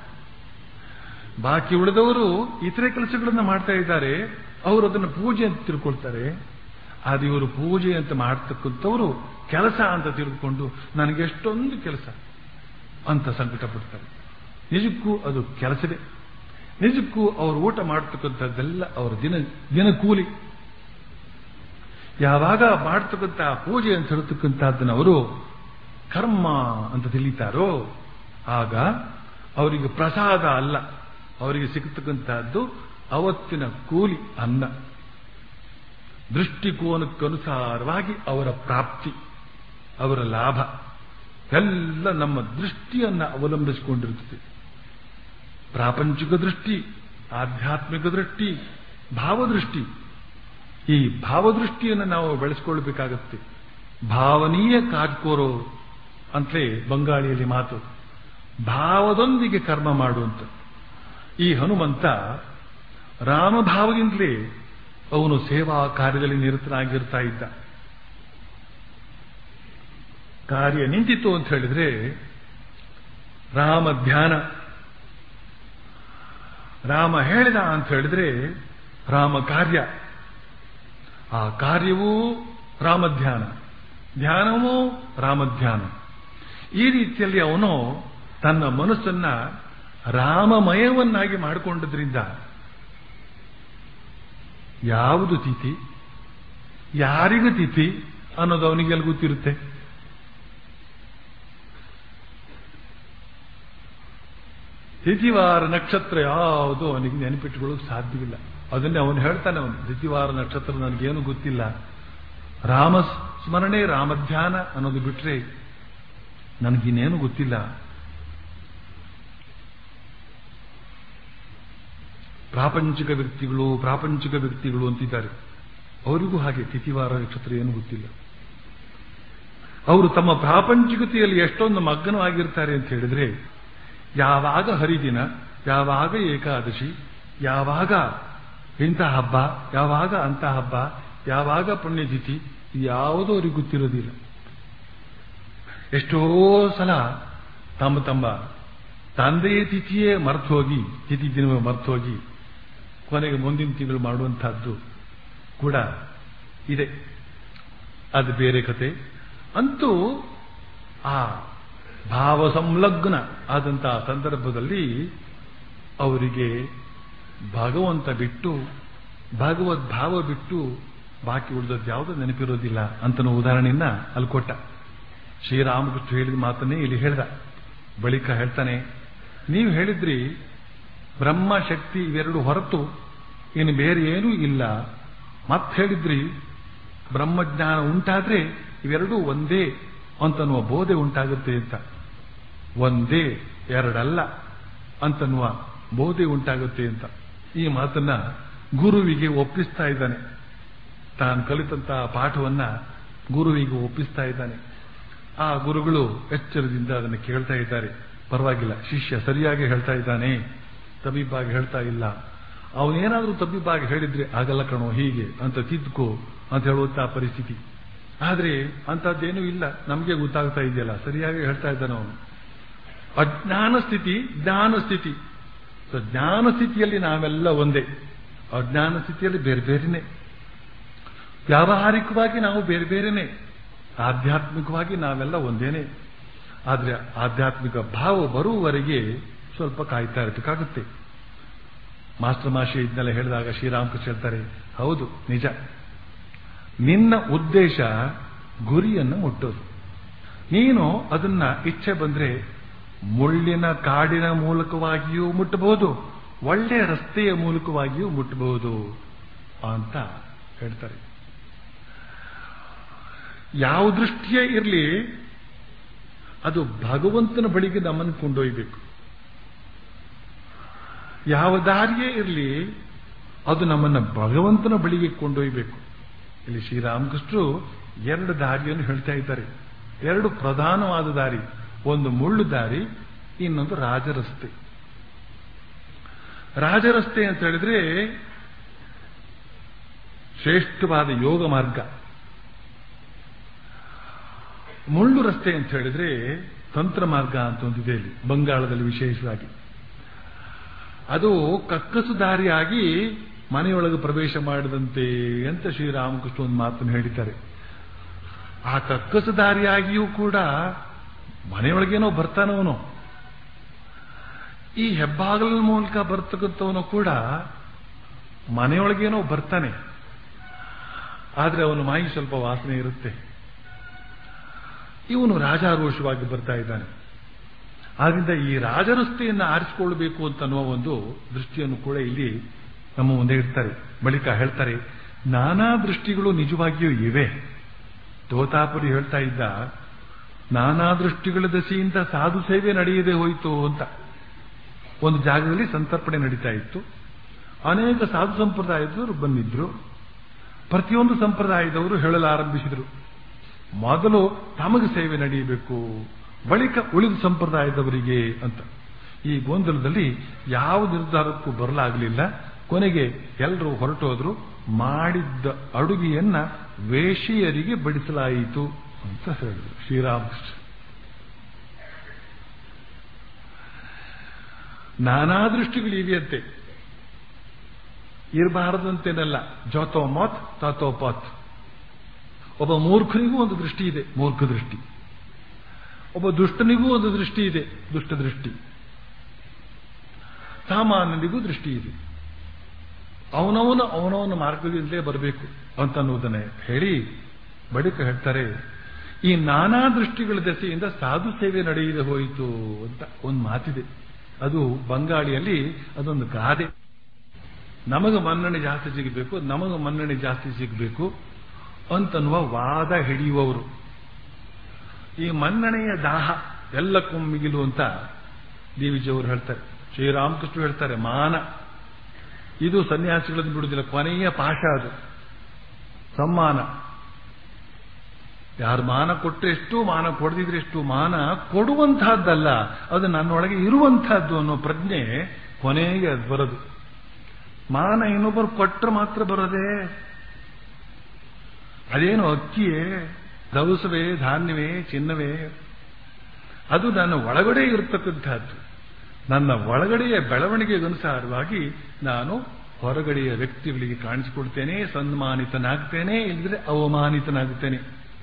ಬಾಕಿ ಉಳಿದವರು ಇತರೆ ಕೆಲಸಗಳನ್ನ ಮಾಡ್ತಾ ಇದ್ದಾರೆ ಅವರು ಅದನ್ನು ಪೂಜೆ ಅಂತ ತಿಳ್ಕೊಳ್ತಾರೆ ಆದ್ರೆ ಇವರು ಪೂಜೆ ಅಂತ ಮಾಡ್ತಕ್ಕಂಥವರು ಕೆಲಸ ಅಂತ ತಿಳ್ಕೊಂಡು ನನಗೆ ಎಷ್ಟೊಂದು ಕೆಲಸ ಅಂತ ಸಂಕಟ ಪಡ್ತಾರೆ ನಿಜಕ್ಕೂ ಅದು ಕೆಲಸವೇ ನಿಜಕ್ಕೂ ಅವರು ಊಟ ಮಾಡ್ತಕ್ಕಂಥದ್ದೆಲ್ಲ ಅವರ ದಿನ ದಿನ ಕೂಲಿ ಯಾವಾಗ ಮಾಡ್ತಕ್ಕಂಥ ಪೂಜೆ ಅಂತ ಹೇಳ್ತಕ್ಕಂಥದ್ದನ್ನು ಅವರು ಕರ್ಮ ಅಂತ ತಿಳಿತಾರೋ ಆಗ ಅವರಿಗೆ ಪ್ರಸಾದ ಅಲ್ಲ ಅವರಿಗೆ ಸಿಗತಕ್ಕಂತಹದ್ದು ಅವತ್ತಿನ ಕೂಲಿ ಅನ್ನ ದೃಷ್ಟಿಕೋನಕ್ಕನುಸಾರವಾಗಿ ಅವರ ಪ್ರಾಪ್ತಿ ಅವರ ಲಾಭ ಎಲ್ಲ ನಮ್ಮ ದೃಷ್ಟಿಯನ್ನ ಅವಲಂಬಿಸಿಕೊಂಡಿರುತ್ತದೆ ಪ್ರಾಪಂಚಿಕ ದೃಷ್ಟಿ ಆಧ್ಯಾತ್ಮಿಕ ದೃಷ್ಟಿ ಭಾವದೃಷ್ಟಿ ಈ ಭಾವದೃಷ್ಟಿಯನ್ನು ನಾವು ಬೆಳೆಸ್ಕೊಳ್ಬೇಕಾಗತ್ತೆ ಭಾವನೀಯ ಕಾಜ್ಕೋರೋ ಅಂತಲೇ ಬಂಗಾಳಿಯಲ್ಲಿ ಮಾತು ಭಾವದೊಂದಿಗೆ ಕರ್ಮ ಮಾಡುವಂತ ಈ ಹನುಮಂತ ರಾಮಭಾವದಿಂದಲೇ ಅವನು ಸೇವಾ ಕಾರ್ಯದಲ್ಲಿ ನಿರತನಾಗಿರ್ತಾ ಇದ್ದ ಕಾರ್ಯ ನಿಂತಿತ್ತು ಅಂತ ಹೇಳಿದ್ರೆ ರಾಮ ಧ್ಯಾನ ರಾಮ ಹೇಳಿದ ಅಂತ ಹೇಳಿದ್ರೆ ರಾಮ ಕಾರ್ಯ ಆ ಕಾರ್ಯವೂ ರಾಮಧ್ಯಾನ ಧ್ಯಾನವೂ ರಾಮಧ್ಯಾನ ಈ ರೀತಿಯಲ್ಲಿ ಅವನು ತನ್ನ ಮನಸ್ಸನ್ನ ರಾಮಮಯವನ್ನಾಗಿ ಮಾಡಿಕೊಂಡದ್ರಿಂದ ಯಾವುದು ತಿಥಿ ಯಾರಿಗೂ ತಿಥಿ ಅನ್ನೋದು ಅವನಿಗೆಲ್ಲ ಗೊತ್ತಿರುತ್ತೆ ತಿಥಿವಾರ ನಕ್ಷತ್ರ ಯಾವುದು ಅವನಿಗೆ ನೆನಪಿಟ್ಟುಕೊಳ್ಳೋಕೆ ಸಾಧ್ಯವಿಲ್ಲ ಅದನ್ನೇ ಅವನು ಹೇಳ್ತಾನೆ ಅವನು ತಿಥಿವಾರ ನಕ್ಷತ್ರ ನನಗೇನು ಗೊತ್ತಿಲ್ಲ ರಾಮ ಸ್ಮರಣೆ ರಾಮಧ್ಯಾನ ಅನ್ನೋದು ಬಿಟ್ರೆ ನನಗಿನ್ನೇನು ಗೊತ್ತಿಲ್ಲ ಪ್ರಾಪಂಚಿಕ ವ್ಯಕ್ತಿಗಳು ಪ್ರಾಪಂಚಿಕ ವ್ಯಕ್ತಿಗಳು ಅಂತಿದ್ದಾರೆ ಅವರಿಗೂ ಹಾಗೆ ತಿಥಿವಾರ ನಕ್ಷತ್ರ ಏನು ಗೊತ್ತಿಲ್ಲ ಅವರು ತಮ್ಮ ಪ್ರಾಪಂಚಿಕತೆಯಲ್ಲಿ ಎಷ್ಟೊಂದು ಮಗ್ನವಾಗಿರ್ತಾರೆ ಅಂತ ಹೇಳಿದ್ರೆ ಯಾವಾಗ ಹರಿದಿನ ಯಾವಾಗ ಏಕಾದಶಿ ಯಾವಾಗ ಇಂಥ ಹಬ್ಬ ಯಾವಾಗ ಅಂತ ಹಬ್ಬ ಯಾವಾಗ ಪುಣ್ಯತಿಥಿ ಯಾವುದೂ ಅವ್ರಿಗೆ ಗೊತ್ತಿರೋದಿಲ್ಲ ಎಷ್ಟೋ ಸಲ ತಮ್ಮ ತಮ್ಮ ತಂದೆಯ ತಿಥಿಯೇ ಮರ್ತು ಹೋಗಿ ತಿಥಿ ದಿನವೇ ಮರ್ತು ಹೋಗಿ ಕೊನೆಗೆ ಮುಂದಿನ ತಿಂಗಳು ಮಾಡುವಂತಹದ್ದು ಕೂಡ ಇದೆ ಅದು ಬೇರೆ ಕತೆ ಅಂತೂ ಆ ಭಾವ ಸಂಲಗ್ನ ಆದಂತಹ ಸಂದರ್ಭದಲ್ಲಿ ಅವರಿಗೆ ಭಗವಂತ ಬಿಟ್ಟು ಭಗವದ್ ಭಾವ ಬಿಟ್ಟು ಬಾಕಿ ಉಳಿದದ್ದು ಯಾವುದೂ ನೆನಪಿರೋದಿಲ್ಲ ಅಂತನೋ ಉದಾಹರಣೆಯನ್ನ ಅಲ್ಲಿ ಕೊಟ್ಟ ಶ್ರೀರಾಮಕೃಷ್ಣ ಹೇಳಿದ ಮಾತನ್ನೇ ಇಲ್ಲಿ ಹೇಳ್ದ ಬಳಿಕ ಹೇಳ್ತಾನೆ ನೀವು ಹೇಳಿದ್ರಿ ಬ್ರಹ್ಮ ಶಕ್ತಿ ಇವೆರಡು ಹೊರತು ಇನ್ನು ಬೇರೆ ಏನೂ ಇಲ್ಲ ಮತ್ತೆ ಹೇಳಿದ್ರಿ ಬ್ರಹ್ಮಜ್ಞಾನ ಉಂಟಾದ್ರೆ ಇವೆರಡೂ ಒಂದೇ ಅಂತನ್ನುವ ಬೋಧೆ ಉಂಟಾಗುತ್ತೆ ಅಂತ ಒಂದೇ ಎರಡಲ್ಲ ಅಂತನ್ನುವ ಬೋಧೆ ಉಂಟಾಗುತ್ತೆ ಅಂತ ಈ ಮಾತನ್ನ ಗುರುವಿಗೆ ಒಪ್ಪಿಸ್ತಾ ಇದ್ದಾನೆ ತಾನು ಕಲಿತಂತಹ ಪಾಠವನ್ನ ಗುರುವಿಗೆ ಒಪ್ಪಿಸ್ತಾ ಇದ್ದಾನೆ ಆ ಗುರುಗಳು ಎಚ್ಚರದಿಂದ ಅದನ್ನು ಕೇಳ್ತಾ ಇದ್ದಾರೆ ಪರವಾಗಿಲ್ಲ ಶಿಷ್ಯ ಸರಿಯಾಗಿ ಹೇಳ್ತಾ ಇದ್ದಾನೆ ತಬಿಬಾಗಿ ಹೇಳ್ತಾ ಇಲ್ಲ ಅವನೇನಾದ್ರೂ ತಬ್ಬಿಬಾಗಿ ಹೇಳಿದ್ರೆ ಆಗಲ್ಲ ಕಣೋ ಹೀಗೆ ಅಂತ ತಿದ್ದುಕೋ ಅಂತ ಹೇಳುವಂತಹ ಪರಿಸ್ಥಿತಿ ಆದ್ರೆ ಅಂತದ್ದೇನೂ ಇಲ್ಲ ನಮಗೆ ಗೊತ್ತಾಗ್ತಾ ಇದೆಯಲ್ಲ ಸರಿಯಾಗಿ ಹೇಳ್ತಾ ಇದ್ದಾನೆ ಅವನು ಅಜ್ಞಾನ ಸ್ಥಿತಿ ಜ್ಞಾನ ಸ್ಥಿತಿ ಸೊ ಜ್ಞಾನ ಸ್ಥಿತಿಯಲ್ಲಿ ನಾವೆಲ್ಲ ಒಂದೇ ಅಜ್ಞಾನ ಸ್ಥಿತಿಯಲ್ಲಿ ಬೇರೆ ಬೇರೆನೆ ವ್ಯಾವಹಾರಿಕವಾಗಿ ನಾವು ಬೇರೆ ಬೇರೆನೆ ಆಧ್ಯಾತ್ಮಿಕವಾಗಿ ನಾವೆಲ್ಲ ಒಂದೇನೆ ಆದ್ರೆ ಆಧ್ಯಾತ್ಮಿಕ ಭಾವ ಬರುವವರೆಗೆ ಸ್ವಲ್ಪ ಕಾಯ್ತಾ ಇರಬೇಕಾಗುತ್ತೆ ಮಾಸ್ಟರ್ ಮಾಷಿ ಇದನ್ನೆಲ್ಲ ಹೇಳಿದಾಗ ಶ್ರೀರಾಮಕೃಷ್ಣ ಹೇಳ್ತಾರೆ ಹೌದು ನಿಜ ನಿನ್ನ ಉದ್ದೇಶ ಗುರಿಯನ್ನು ಮುಟ್ಟೋದು ನೀನು ಅದನ್ನ ಇಚ್ಛೆ ಬಂದ್ರೆ ಮುಳ್ಳಿನ ಕಾಡಿನ ಮೂಲಕವಾಗಿಯೂ ಮುಟ್ಟಬಹುದು ಒಳ್ಳೆಯ ರಸ್ತೆಯ ಮೂಲಕವಾಗಿಯೂ ಮುಟ್ಟಬಹುದು ಅಂತ ಹೇಳ್ತಾರೆ ಯಾವ ದೃಷ್ಟಿಯೇ ಇರಲಿ ಅದು ಭಗವಂತನ ಬಳಿಗೆ ನಮ್ಮನ್ನು ಕೊಂಡೊಯ್ಯಬೇಕು ಯಾವ ದಾರಿಯೇ ಇರಲಿ ಅದು ನಮ್ಮನ್ನ ಭಗವಂತನ ಬಳಿಗೆ ಕೊಂಡೊಯ್ಯಬೇಕು ಇಲ್ಲಿ ಶ್ರೀರಾಮಕೃಷ್ಣರು ಎರಡು ದಾರಿಯನ್ನು ಹೇಳ್ತಾ ಇದ್ದಾರೆ ಎರಡು ಪ್ರಧಾನವಾದ ದಾರಿ ಒಂದು ಮುಳ್ಳು ದಾರಿ ಇನ್ನೊಂದು ರಾಜರಸ್ತೆ ರಾಜರಸ್ತೆ ಅಂತ ಹೇಳಿದ್ರೆ ಶ್ರೇಷ್ಠವಾದ ಯೋಗ ಮಾರ್ಗ ಮುಳ್ಳು ರಸ್ತೆ ಅಂತ ಹೇಳಿದ್ರೆ ತಂತ್ರ ಮಾರ್ಗ ಅಂತ ಒಂದಿದೆ ಇಲ್ಲಿ ಬಂಗಾಳದಲ್ಲಿ ವಿಶೇಷವಾಗಿ ಅದು ಕಕ್ಕಸು ದಾರಿಯಾಗಿ ಮನೆಯೊಳಗೆ ಪ್ರವೇಶ ಮಾಡಿದಂತೆ ಅಂತ ಶ್ರೀರಾಮಕೃಷ್ಣ ಒಂದು ಮಾತನ್ನು ಹೇಳಿದ್ದಾರೆ ಆ ಕಕ್ಕಸು ದಾರಿಯಾಗಿಯೂ ಕೂಡ ಮನೆಯೊಳಗೇನೋ ಬರ್ತಾನವನು ಈ ಹೆಬ್ಬಾಗಲ ಮೂಲಕ ಬರ್ತಕ್ಕಂಥವನು ಕೂಡ ಮನೆಯೊಳಗೇನೋ ಬರ್ತಾನೆ ಆದ್ರೆ ಅವನ ಮಾಯಿ ಸ್ವಲ್ಪ ವಾಸನೆ ಇರುತ್ತೆ ಇವನು ರಾಜಾರೋಷವಾಗಿ ಬರ್ತಾ ಇದ್ದಾನೆ ಆದ್ರಿಂದ ಈ ರಾಜರಸ್ತೆಯನ್ನು ಆರಿಸಿಕೊಳ್ಬೇಕು ಅಂತ ಅನ್ನುವ ಒಂದು ದೃಷ್ಟಿಯನ್ನು ಕೂಡ ಇಲ್ಲಿ ನಮ್ಮ ಮುಂದೆ ಇಡ್ತಾರೆ ಬಳಿಕ ಹೇಳ್ತಾರೆ ನಾನಾ ದೃಷ್ಟಿಗಳು ನಿಜವಾಗಿಯೂ ಇವೆ ತೋತಾಪುರಿ ಹೇಳ್ತಾ ಇದ್ದ ನಾನಾ ದೃಷ್ಟಿಗಳ ದಶೆಯಿಂದ ಸಾಧು ಸೇವೆ ನಡೆಯದೆ ಹೋಯಿತು ಅಂತ ಒಂದು ಜಾಗದಲ್ಲಿ ಸಂತರ್ಪಣೆ ನಡೀತಾ ಇತ್ತು ಅನೇಕ ಸಾಧು ಸಂಪ್ರದಾಯದವರು ಬಂದಿದ್ರು ಪ್ರತಿಯೊಂದು ಸಂಪ್ರದಾಯದವರು ಹೇಳಲು ಆರಂಭಿಸಿದರು ಮೊದಲು ತಮಗೆ ಸೇವೆ ನಡೆಯಬೇಕು ಬಳಿಕ ಉಳಿದ ಸಂಪ್ರದಾಯದವರಿಗೆ ಅಂತ ಈ ಗೊಂದಲದಲ್ಲಿ ಯಾವ ನಿರ್ಧಾರಕ್ಕೂ ಬರಲಾಗಲಿಲ್ಲ ಕೊನೆಗೆ ಎಲ್ಲರೂ ಹೊರಟೋದ್ರು ಮಾಡಿದ್ದ ಅಡುಗೆಯನ್ನ ವೇಷಿಯರಿಗೆ ಬಡಿಸಲಾಯಿತು ಅಂತ ಹೇಳಿದ್ರು ಶ್ರೀರಾಮಕೃಷ್ಣ ನಾನಾ ದೃಷ್ಟಿಗಳಿವೆಯಂತೆ ಇರಬಾರದಂತೇನಲ್ಲ ಜೋತೋ ಮಾತ್ ತಾತೋ ಪಾತ್ ಒಬ್ಬ ಮೂರ್ಖನಿಗೂ ಒಂದು ದೃಷ್ಟಿ ಇದೆ ಮೂರ್ಖ ದೃಷ್ಟಿ ಒಬ್ಬ ದುಷ್ಟನಿಗೂ ಒಂದು ದೃಷ್ಟಿ ಇದೆ ದುಷ್ಟ ದೃಷ್ಟಿ ಸಾಮಾನ್ಯನಿಗೂ ದೃಷ್ಟಿ ಇದೆ ಅವನವನು ಅವನವನ ಮಾರ್ಗದಿಂದಲೇ ಬರಬೇಕು ಅಂತ ಅನ್ನೋದನ್ನೇ ಹೇಳಿ ಬಳಿಕ ಹೇಳ್ತಾರೆ ಈ ನಾನಾ ದೃಷ್ಟಿಗಳ ದೆಸೆಯಿಂದ ಸಾಧು ಸೇವೆ ನಡೆಯದೆ ಹೋಯಿತು ಅಂತ ಒಂದು ಮಾತಿದೆ ಅದು ಬಂಗಾಳಿಯಲ್ಲಿ ಅದೊಂದು ಗಾದೆ ನಮಗೆ ಮನ್ನಣೆ ಜಾಸ್ತಿ ಸಿಗಬೇಕು ನಮಗೆ ಮನ್ನಣೆ ಜಾಸ್ತಿ ಸಿಗಬೇಕು ಅಂತನ್ನುವ ವಾದ ಹಿಡಿಯುವವರು ಈ ಮನ್ನಣೆಯ ದಾಹ ಎಲ್ಲಕ್ಕೂ ಮಿಗಿಲು ಅಂತ ದೇವಿಜಿಯವರು ಹೇಳ್ತಾರೆ ಶ್ರೀರಾಮಕೃಷ್ಣ ಹೇಳ್ತಾರೆ ಮಾನ ಇದು ಸನ್ಯಾಸಿಗಳನ್ನು ಬಿಡುವುದಿಲ್ಲ ಕೊನೆಯ ಪಾಶ ಅದು ಸಮ್ಮಾನ ಯಾರು ಮಾನ ಕೊಟ್ಟರೆ ಎಷ್ಟು ಮಾನ ಕೊಡದಿದ್ರೆ ಎಷ್ಟು ಮಾನ ಕೊಡುವಂತಹದ್ದಲ್ಲ ಅದು ನನ್ನೊಳಗೆ ಇರುವಂತಹದ್ದು ಅನ್ನೋ ಪ್ರಜ್ಞೆ ಕೊನೆಗೆ ಅದು ಬರೋದು ಮಾನ ಇನ್ನೊಬ್ಬರು ಕೊಟ್ಟರೆ ಮಾತ್ರ ಬರೋದೇ ಅದೇನು ಅಕ್ಕಿಯೇ ದವಸವೇ ಧಾನ್ಯವೇ ಚಿನ್ನವೇ ಅದು ನನ್ನ ಒಳಗಡೆ ಇರತಕ್ಕಂತಹದ್ದು ನನ್ನ ಒಳಗಡೆಯ ಬೆಳವಣಿಗೆಗನುಸಾರವಾಗಿ ನಾನು ಹೊರಗಡೆಯ ವ್ಯಕ್ತಿಗಳಿಗೆ ಕಾಣಿಸಿಕೊಳ್ತೇನೆ ಸನ್ಮಾನಿತನಾಗ್ತೇನೆ ಇಲ್ಲದ್ರೆ ಅವಮಾನಿತನಾಗುತ್ತೇನೆ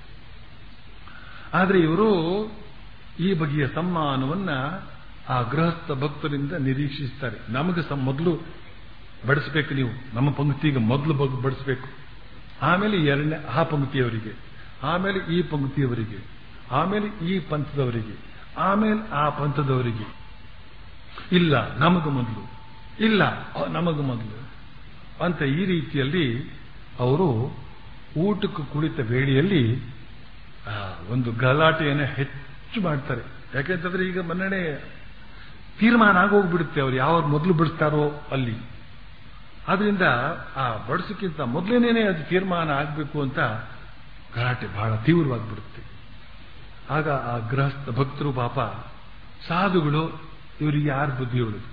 ಆದರೆ ಇವರು ಈ ಬಗೆಯ ಸಮ್ಮಾನವನ್ನ ಆ ಗೃಹಸ್ಥ ಭಕ್ತರಿಂದ ನಿರೀಕ್ಷಿಸ್ತಾರೆ ನಮಗೆ ಮೊದಲು ಬಡಿಸ್ಬೇಕು ನೀವು ನಮ್ಮ ಪಂಕ್ತಿಗೆ ಮೊದಲು ಬಡಿಸ್ಬೇಕು ಆಮೇಲೆ ಎರಡನೇ ಆ ಪಂಕ್ತಿಯವರಿಗೆ ಆಮೇಲೆ ಈ ಪಂಕ್ತಿಯವರಿಗೆ ಆಮೇಲೆ ಈ ಪಂಥದವರಿಗೆ ಆಮೇಲೆ ಆ ಪಂಥದವರಿಗೆ ಇಲ್ಲ ನಮಗ ಮೊದಲು ಇಲ್ಲ ನಮಗ ಮೊದಲು ಅಂತ ಈ ರೀತಿಯಲ್ಲಿ ಅವರು ಊಟಕ್ಕೆ ಕುಳಿತ ವೇಳೆಯಲ್ಲಿ ಒಂದು ಗಲಾಟೆಯನ್ನು ಹೆಚ್ಚು ಮಾಡ್ತಾರೆ ಯಾಕೆಂತಂದ್ರೆ ಈಗ ಮನ್ನಣೆ ತೀರ್ಮಾನ ಆಗೋಗ್ಬಿಡುತ್ತೆ ಅವ್ರು ಯಾವ ಮೊದಲು ಬಿಡಿಸ್ತಾರೋ ಅಲ್ಲಿ ಆದ್ರಿಂದ ಆ ಬಡಿಸಕ್ಕಿಂತ ಮೊದಲೇನೇನೆ ಅದು ತೀರ್ಮಾನ ಆಗಬೇಕು ಅಂತ ಗಲಾಟೆ ಬಹಳ ತೀವ್ರವಾಗಿಬಿಡುತ್ತೆ ಆಗ ಆ ಗೃಹಸ್ಥ ಭಕ್ತರು ಪಾಪ ಸಾಧುಗಳು ಇವರಿಗೆ ಯಾರು ಬುದ್ಧಿ ಹೇಳುದು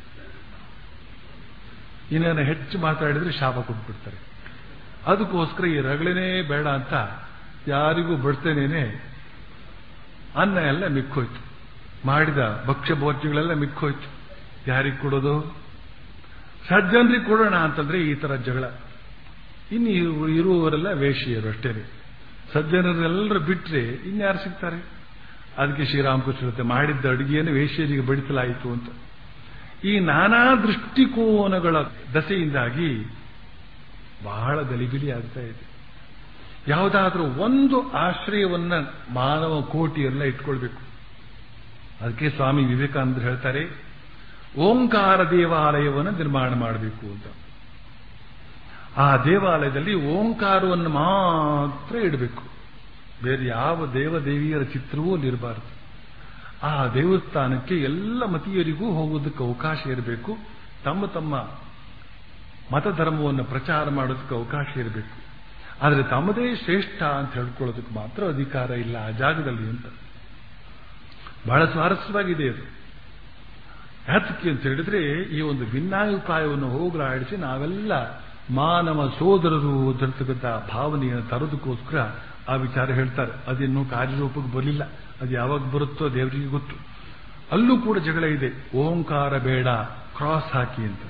ಇನ್ನೇನು ಹೆಚ್ಚು ಮಾತಾಡಿದ್ರೆ ಶಾಪ ಕೊಟ್ಬಿಡ್ತಾರೆ ಅದಕ್ಕೋಸ್ಕರ ಈ ರಗಳೇನೇ ಬೇಡ ಅಂತ ಯಾರಿಗೂ ಬಡ್ತೇನೇನೆ ಅನ್ನ ಎಲ್ಲ ಮಿಕ್ಕೋಯ್ತು ಮಾಡಿದ ಭಕ್ಷ್ಯ ಭೋಜ್ಯಗಳೆಲ್ಲ ಮಿಕ್ಕೋಯ್ತು ಯಾರಿಗೆ ಕೊಡೋದು ಸಜ್ಜನರಿಗೆ ಕೊಡೋಣ ಅಂತಂದ್ರೆ ಈ ತರ ಜಗಳ ಇನ್ನು ಇರುವವರೆಲ್ಲ ವೇಷಿಯರು ಅಷ್ಟೇನೆ ಸಜ್ಜನರೆಲ್ಲರೂ ಬಿಟ್ರೆ ಇನ್ಯಾರು ಸಿಗ್ತಾರೆ ಅದಕ್ಕೆ ಶ್ರೀರಾಮಕೃಷ್ಣ ಮಾಡಿದ್ದ ಅಡುಗೆಯನ್ನು ವೇಶ್ಯರಿಗೆ ಬಡಿಸಲಾಯಿತು ಅಂತ ಈ ನಾನಾ ದೃಷ್ಟಿಕೋನಗಳ ದಸೆಯಿಂದಾಗಿ ಬಹಳ ಗಲಿಬಿಲಿ ಆಗ್ತಾ ಇದೆ ಯಾವುದಾದ್ರೂ ಒಂದು ಆಶ್ರಯವನ್ನ ಮಾನವ ಕೋಟಿಯೆಲ್ಲ ಇಟ್ಕೊಳ್ಬೇಕು ಅದಕ್ಕೆ ಸ್ವಾಮಿ ವಿವೇಕಾನಂದರು ಹೇಳ್ತಾರೆ ಓಂಕಾರ ದೇವಾಲಯವನ್ನು ನಿರ್ಮಾಣ ಮಾಡಬೇಕು ಅಂತ ಆ ದೇವಾಲಯದಲ್ಲಿ ಓಂಕಾರವನ್ನು ಮಾತ್ರ ಇಡಬೇಕು ಬೇರೆ ಯಾವ ದೇವದೇವಿಯರ ಚಿತ್ರವೂ ಅಲ್ಲಿರಬಾರದು ಆ ದೇವಸ್ಥಾನಕ್ಕೆ ಎಲ್ಲ ಮತೀಯರಿಗೂ ಹೋಗೋದಕ್ಕೆ ಅವಕಾಶ ಇರಬೇಕು ತಮ್ಮ ತಮ್ಮ ಮತಧರ್ಮವನ್ನು ಪ್ರಚಾರ ಮಾಡೋದಕ್ಕೆ ಅವಕಾಶ ಇರಬೇಕು ಆದರೆ ತಮ್ಮದೇ ಶ್ರೇಷ್ಠ ಅಂತ ಹೇಳ್ಕೊಳ್ಳೋದಕ್ಕೆ ಮಾತ್ರ ಅಧಿಕಾರ ಇಲ್ಲ ಆ ಜಾಗದಲ್ಲಿ ಅಂತ ಬಹಳ ಸ್ವಾರಸ್ಯವಾಗಿದೆ ಅದು ಯಾತಕ್ಕೆ ಅಂತ ಹೇಳಿದ್ರೆ ಈ ಒಂದು ಭಿನ್ನಾಭಿಪ್ರಾಯವನ್ನು ಹೋಗಲಾಡಿಸಿ ನಾವೆಲ್ಲ ಮಾನವ ಸೋದರರು ಅಂತಕ್ಕಂಥ ಭಾವನೆಯನ್ನು ತರೋದಕ್ಕೋಸ್ಕರ ಆ ವಿಚಾರ ಹೇಳ್ತಾರೆ ಅದಿನ್ನೂ ಕಾರ್ಯರೂಪಕ್ಕೆ ಬರಲಿಲ್ಲ ಅದು ಯಾವಾಗ ಬರುತ್ತೋ ದೇವರಿಗೆ ಗೊತ್ತು ಅಲ್ಲೂ ಕೂಡ ಜಗಳ ಇದೆ ಓಂಕಾರ ಬೇಡ ಕ್ರಾಸ್ ಹಾಕಿ ಅಂತ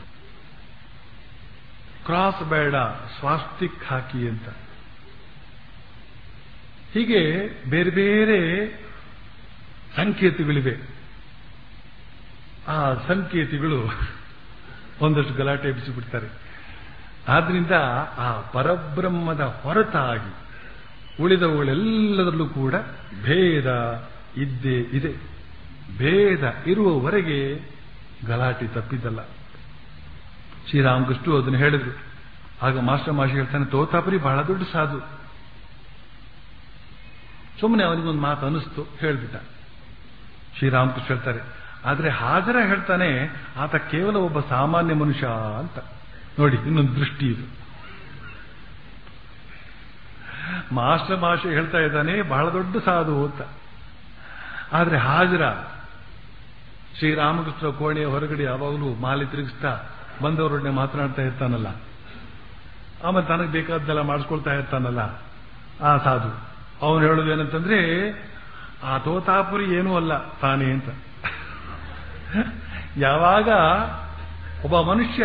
ಕ್ರಾಸ್ ಬೇಡ ಸ್ವಾಸ್ತಿಕ್ ಹಾಕಿ ಅಂತ ಹೀಗೆ ಬೇರೆ ಬೇರೆ ಸಂಕೇತಗಳಿವೆ ಆ ಸಂಕೇತಗಳು ಒಂದಷ್ಟು ಗಲಾಟೆ ಎಬ್ಬಿಸಿಬಿಡ್ತಾರೆ ಆದ್ರಿಂದ ಆ ಪರಬ್ರಹ್ಮದ ಹೊರತಾಗಿ ಉಳಿದವುಗಳೆಲ್ಲದರಲ್ಲೂ ಕೂಡ ಭೇದ ಇದ್ದೇ ಇದೆ ಭೇದ ಇರುವವರೆಗೆ ಗಲಾಟೆ ತಪ್ಪಿದ್ದಲ್ಲ ಶ್ರೀರಾಮಕೃಷ್ಣ ಅದನ್ನು ಹೇಳಿದ್ರು ಆಗ ಮಾಸ್ಟರ್ ಮಾಷಿ ಹೇಳ್ತಾನೆ ತೋತಾಪುರಿ ಬಹಳ ದೊಡ್ಡ ಸಾಧು ಸುಮ್ಮನೆ ಅವನಿಗೊಂದು ಮಾತು ಅನಿಸ್ತು ಹೇಳ್ಬಿಟ್ಟ ಶ್ರೀರಾಮಕೃಷ್ಣ ಹೇಳ್ತಾರೆ ಆದ್ರೆ ಹಾಜರ ಹೇಳ್ತಾನೆ ಆತ ಕೇವಲ ಒಬ್ಬ ಸಾಮಾನ್ಯ ಮನುಷ್ಯ ಅಂತ ನೋಡಿ ಇನ್ನೊಂದು ದೃಷ್ಟಿ ಇದು ಮಾಸ್ಟರ್ ಮಾಷಿ ಹೇಳ್ತಾ ಇದ್ದಾನೆ ಬಹಳ ದೊಡ್ಡ ಸಾಧು ಅಂತ ಆದ್ರೆ ಹಾಜರ ಶ್ರೀರಾಮಕೃಷ್ಣ ಕೋಣೆಯ ಹೊರಗಡೆ ಯಾವಾಗಲೂ ಮಾಲೆ ತಿರುಗಿಸ್ತಾ ಬಂದವರೊಡನೆ ಮಾತನಾಡ್ತಾ ಇರ್ತಾನಲ್ಲ ಆಮೇಲೆ ತನಗೆ ಬೇಕಾದ್ದೆಲ್ಲ ಮಾಡಿಸ್ಕೊಳ್ತಾ ಇರ್ತಾನಲ್ಲ ಆ ಸಾಧು ಅವನು ಹೇಳೋದು ಏನಂತಂದ್ರೆ ಆ ತೋತಾಪುರಿ ಏನೂ ಅಲ್ಲ ತಾನೇ ಅಂತ ಯಾವಾಗ ಒಬ್ಬ ಮನುಷ್ಯ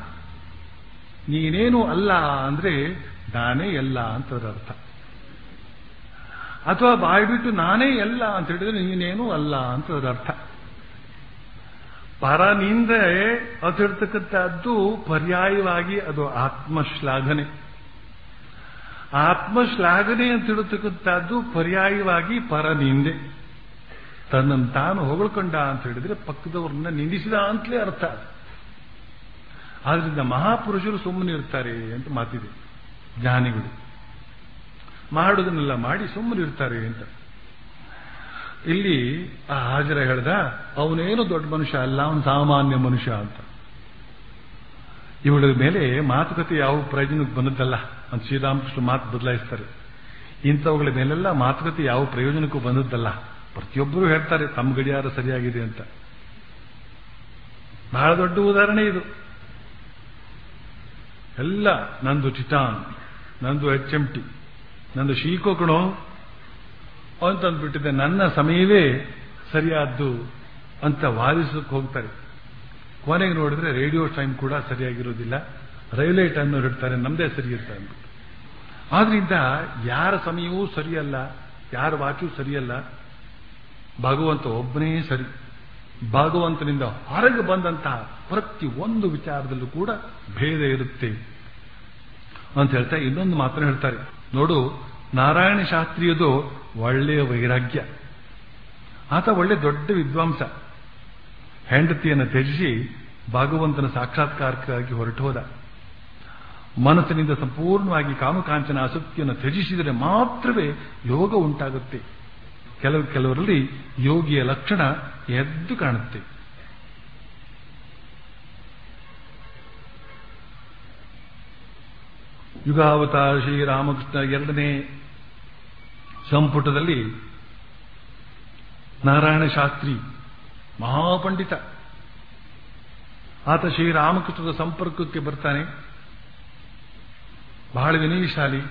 ನೀನೇನು ಅಲ್ಲ ಅಂದ್ರೆ ನಾನೇ ಎಲ್ಲ ಅಂತ ಅದರ ಅರ್ಥ ಅಥವಾ ಬಾಯ್ಬಿಟ್ಟು ನಾನೇ ಎಲ್ಲ ಅಂತ ಹೇಳಿದ್ರೆ ನೀನೇನು ಅಲ್ಲ ಅಂತ ಅದರ ಅರ್ಥ ಪರನಿಂದೆ ಅದಿರ್ತಕ್ಕಂಥದ್ದು ಪರ್ಯಾಯವಾಗಿ ಅದು ಆತ್ಮಶ್ಲಾಘನೆ ಆತ್ಮಶ್ಲಾಘನೆ ಅಂತ ಹೇಳ್ತಕ್ಕಂಥದ್ದು ಪರ್ಯಾಯವಾಗಿ ಪರನಿಂದೆ ತನ್ನನ್ನು ತಾನು ಹೊಗಳ್ಕೊಂಡ ಅಂತ ಹೇಳಿದ್ರೆ ಪಕ್ಕದವ್ರನ್ನ ನಿಂದಿಸಿದ ಅಂತಲೇ ಅರ್ಥ ಆದ್ರಿಂದ ಮಹಾಪುರುಷರು ಸುಮ್ಮನೆ ಇರ್ತಾರೆ ಅಂತ ಮಾತಿದೆ ಜ್ಞಾನಿಗಳು ಮಾಡೋದನ್ನೆಲ್ಲ ಮಾಡಿ ಸುಮ್ಮನೆ ಇರ್ತಾರೆ ಅಂತ ಇಲ್ಲಿ ಆ ಹಾಜರ ಹೇಳ್ದ ಅವನೇನು ದೊಡ್ಡ ಮನುಷ್ಯ ಅಲ್ಲ ಅವನು ಸಾಮಾನ್ಯ ಮನುಷ್ಯ ಅಂತ ಇವಳ ಮೇಲೆ ಮಾತುಕತೆ ಯಾವ ಪ್ರಯೋಜನಕ್ಕೆ ಬಂದದ್ದಲ್ಲ ಅಂತ ಶ್ರೀರಾಮಕೃಷ್ಣ ಮಾತು ಬದಲಾಯಿಸ್ತಾರೆ ಇಂಥವುಗಳ ಮೇಲೆಲ್ಲ ಮಾತುಕತೆ ಯಾವ ಪ್ರಯೋಜನಕ್ಕೂ ಬಂದದ್ದಲ್ಲ ಪ್ರತಿಯೊಬ್ಬರು ಹೇಳ್ತಾರೆ ತಮ್ಮ ಗಡಿಯಾರ ಸರಿಯಾಗಿದೆ ಅಂತ ಬಹಳ ದೊಡ್ಡ ಉದಾಹರಣೆ ಇದು ಎಲ್ಲ ನಂದು ಟಿಟಾನ್ ನಂದು ಎಚ್ ಎಂ ಟಿ ನಂದು ಶೀಕೋ ಕಣೋ ಅಂತಂದ್ಬಿಟ್ಟಿದೆ ನನ್ನ ಸಮಯವೇ ಸರಿಯಾದ್ದು ಅಂತ ವಾದಿಸಕ್ಕೆ ಹೋಗ್ತಾರೆ ಕೊನೆಗೆ ನೋಡಿದ್ರೆ ರೇಡಿಯೋ ಟೈಮ್ ಕೂಡ ಸರಿಯಾಗಿರೋದಿಲ್ಲ ರೈಲ್ವೆ ಟೈಮ್ ಇಡ್ತಾರೆ ನಮ್ದೇ ಸರಿ ಅಂತ ಅಂದ್ಬಿಟ್ಟು ಆದ್ರಿಂದ ಯಾರ ಸಮಯವೂ ಸರಿಯಲ್ಲ ಯಾರ ವಾಚು ಸರಿಯಲ್ಲ ಭಗವಂತ ಒಬ್ಬನೇ ಸರಿ ಭಗವಂತನಿಂದ ಹೊರಗೆ ಬಂದಂತಹ ಪ್ರತಿ ಒಂದು ವಿಚಾರದಲ್ಲೂ ಕೂಡ ಭೇದ ಇರುತ್ತೆ ಅಂತ ಹೇಳ್ತಾ ಇನ್ನೊಂದು ಮಾತನ್ನು ಹೇಳ್ತಾರೆ ನೋಡು ನಾರಾಯಣ ಶಾಸ್ತ್ರಿಯದು ಒಳ್ಳೆಯ ವೈರಾಗ್ಯ ಆತ ಒಳ್ಳೆ ದೊಡ್ಡ ವಿದ್ವಾಂಸ ಹೆಂಡತಿಯನ್ನು ತ್ಯಜಿಸಿ ಭಗವಂತನ ಸಾಕ್ಷಾತ್ಕಾರಕ್ಕಾಗಿ ಹೊರಟು ಹೋದ ಮನಸ್ಸಿನಿಂದ ಸಂಪೂರ್ಣವಾಗಿ ಕಾಮಕಾಂಚನ ಆಸಕ್ತಿಯನ್ನು ತ್ಯಜಿಸಿದರೆ ಮಾತ್ರವೇ ಯೋಗ ಉಂಟಾಗುತ್ತೆ ಕೆಲವು ಕೆಲವರಲ್ಲಿ ಯೋಗಿಯ ಲಕ್ಷಣ ಎದ್ದು ಕಾಣುತ್ತೆ ಯುಗಾವತಾರ ಶ್ರೀರಾಮಕೃಷ್ಣ ಎರಡನೇ ಸಂಪುಟದಲ್ಲಿ ನಾರಾಯಣ ಶಾಸ್ತ್ರಿ ಮಹಾಪಂಡಿತ ಆತ ಶ್ರೀರಾಮಕೃಷ್ಣದ ಸಂಪರ್ಕಕ್ಕೆ ಬರ್ತಾನೆ ಬಹಳ ವಿನಯಶಾಲಿ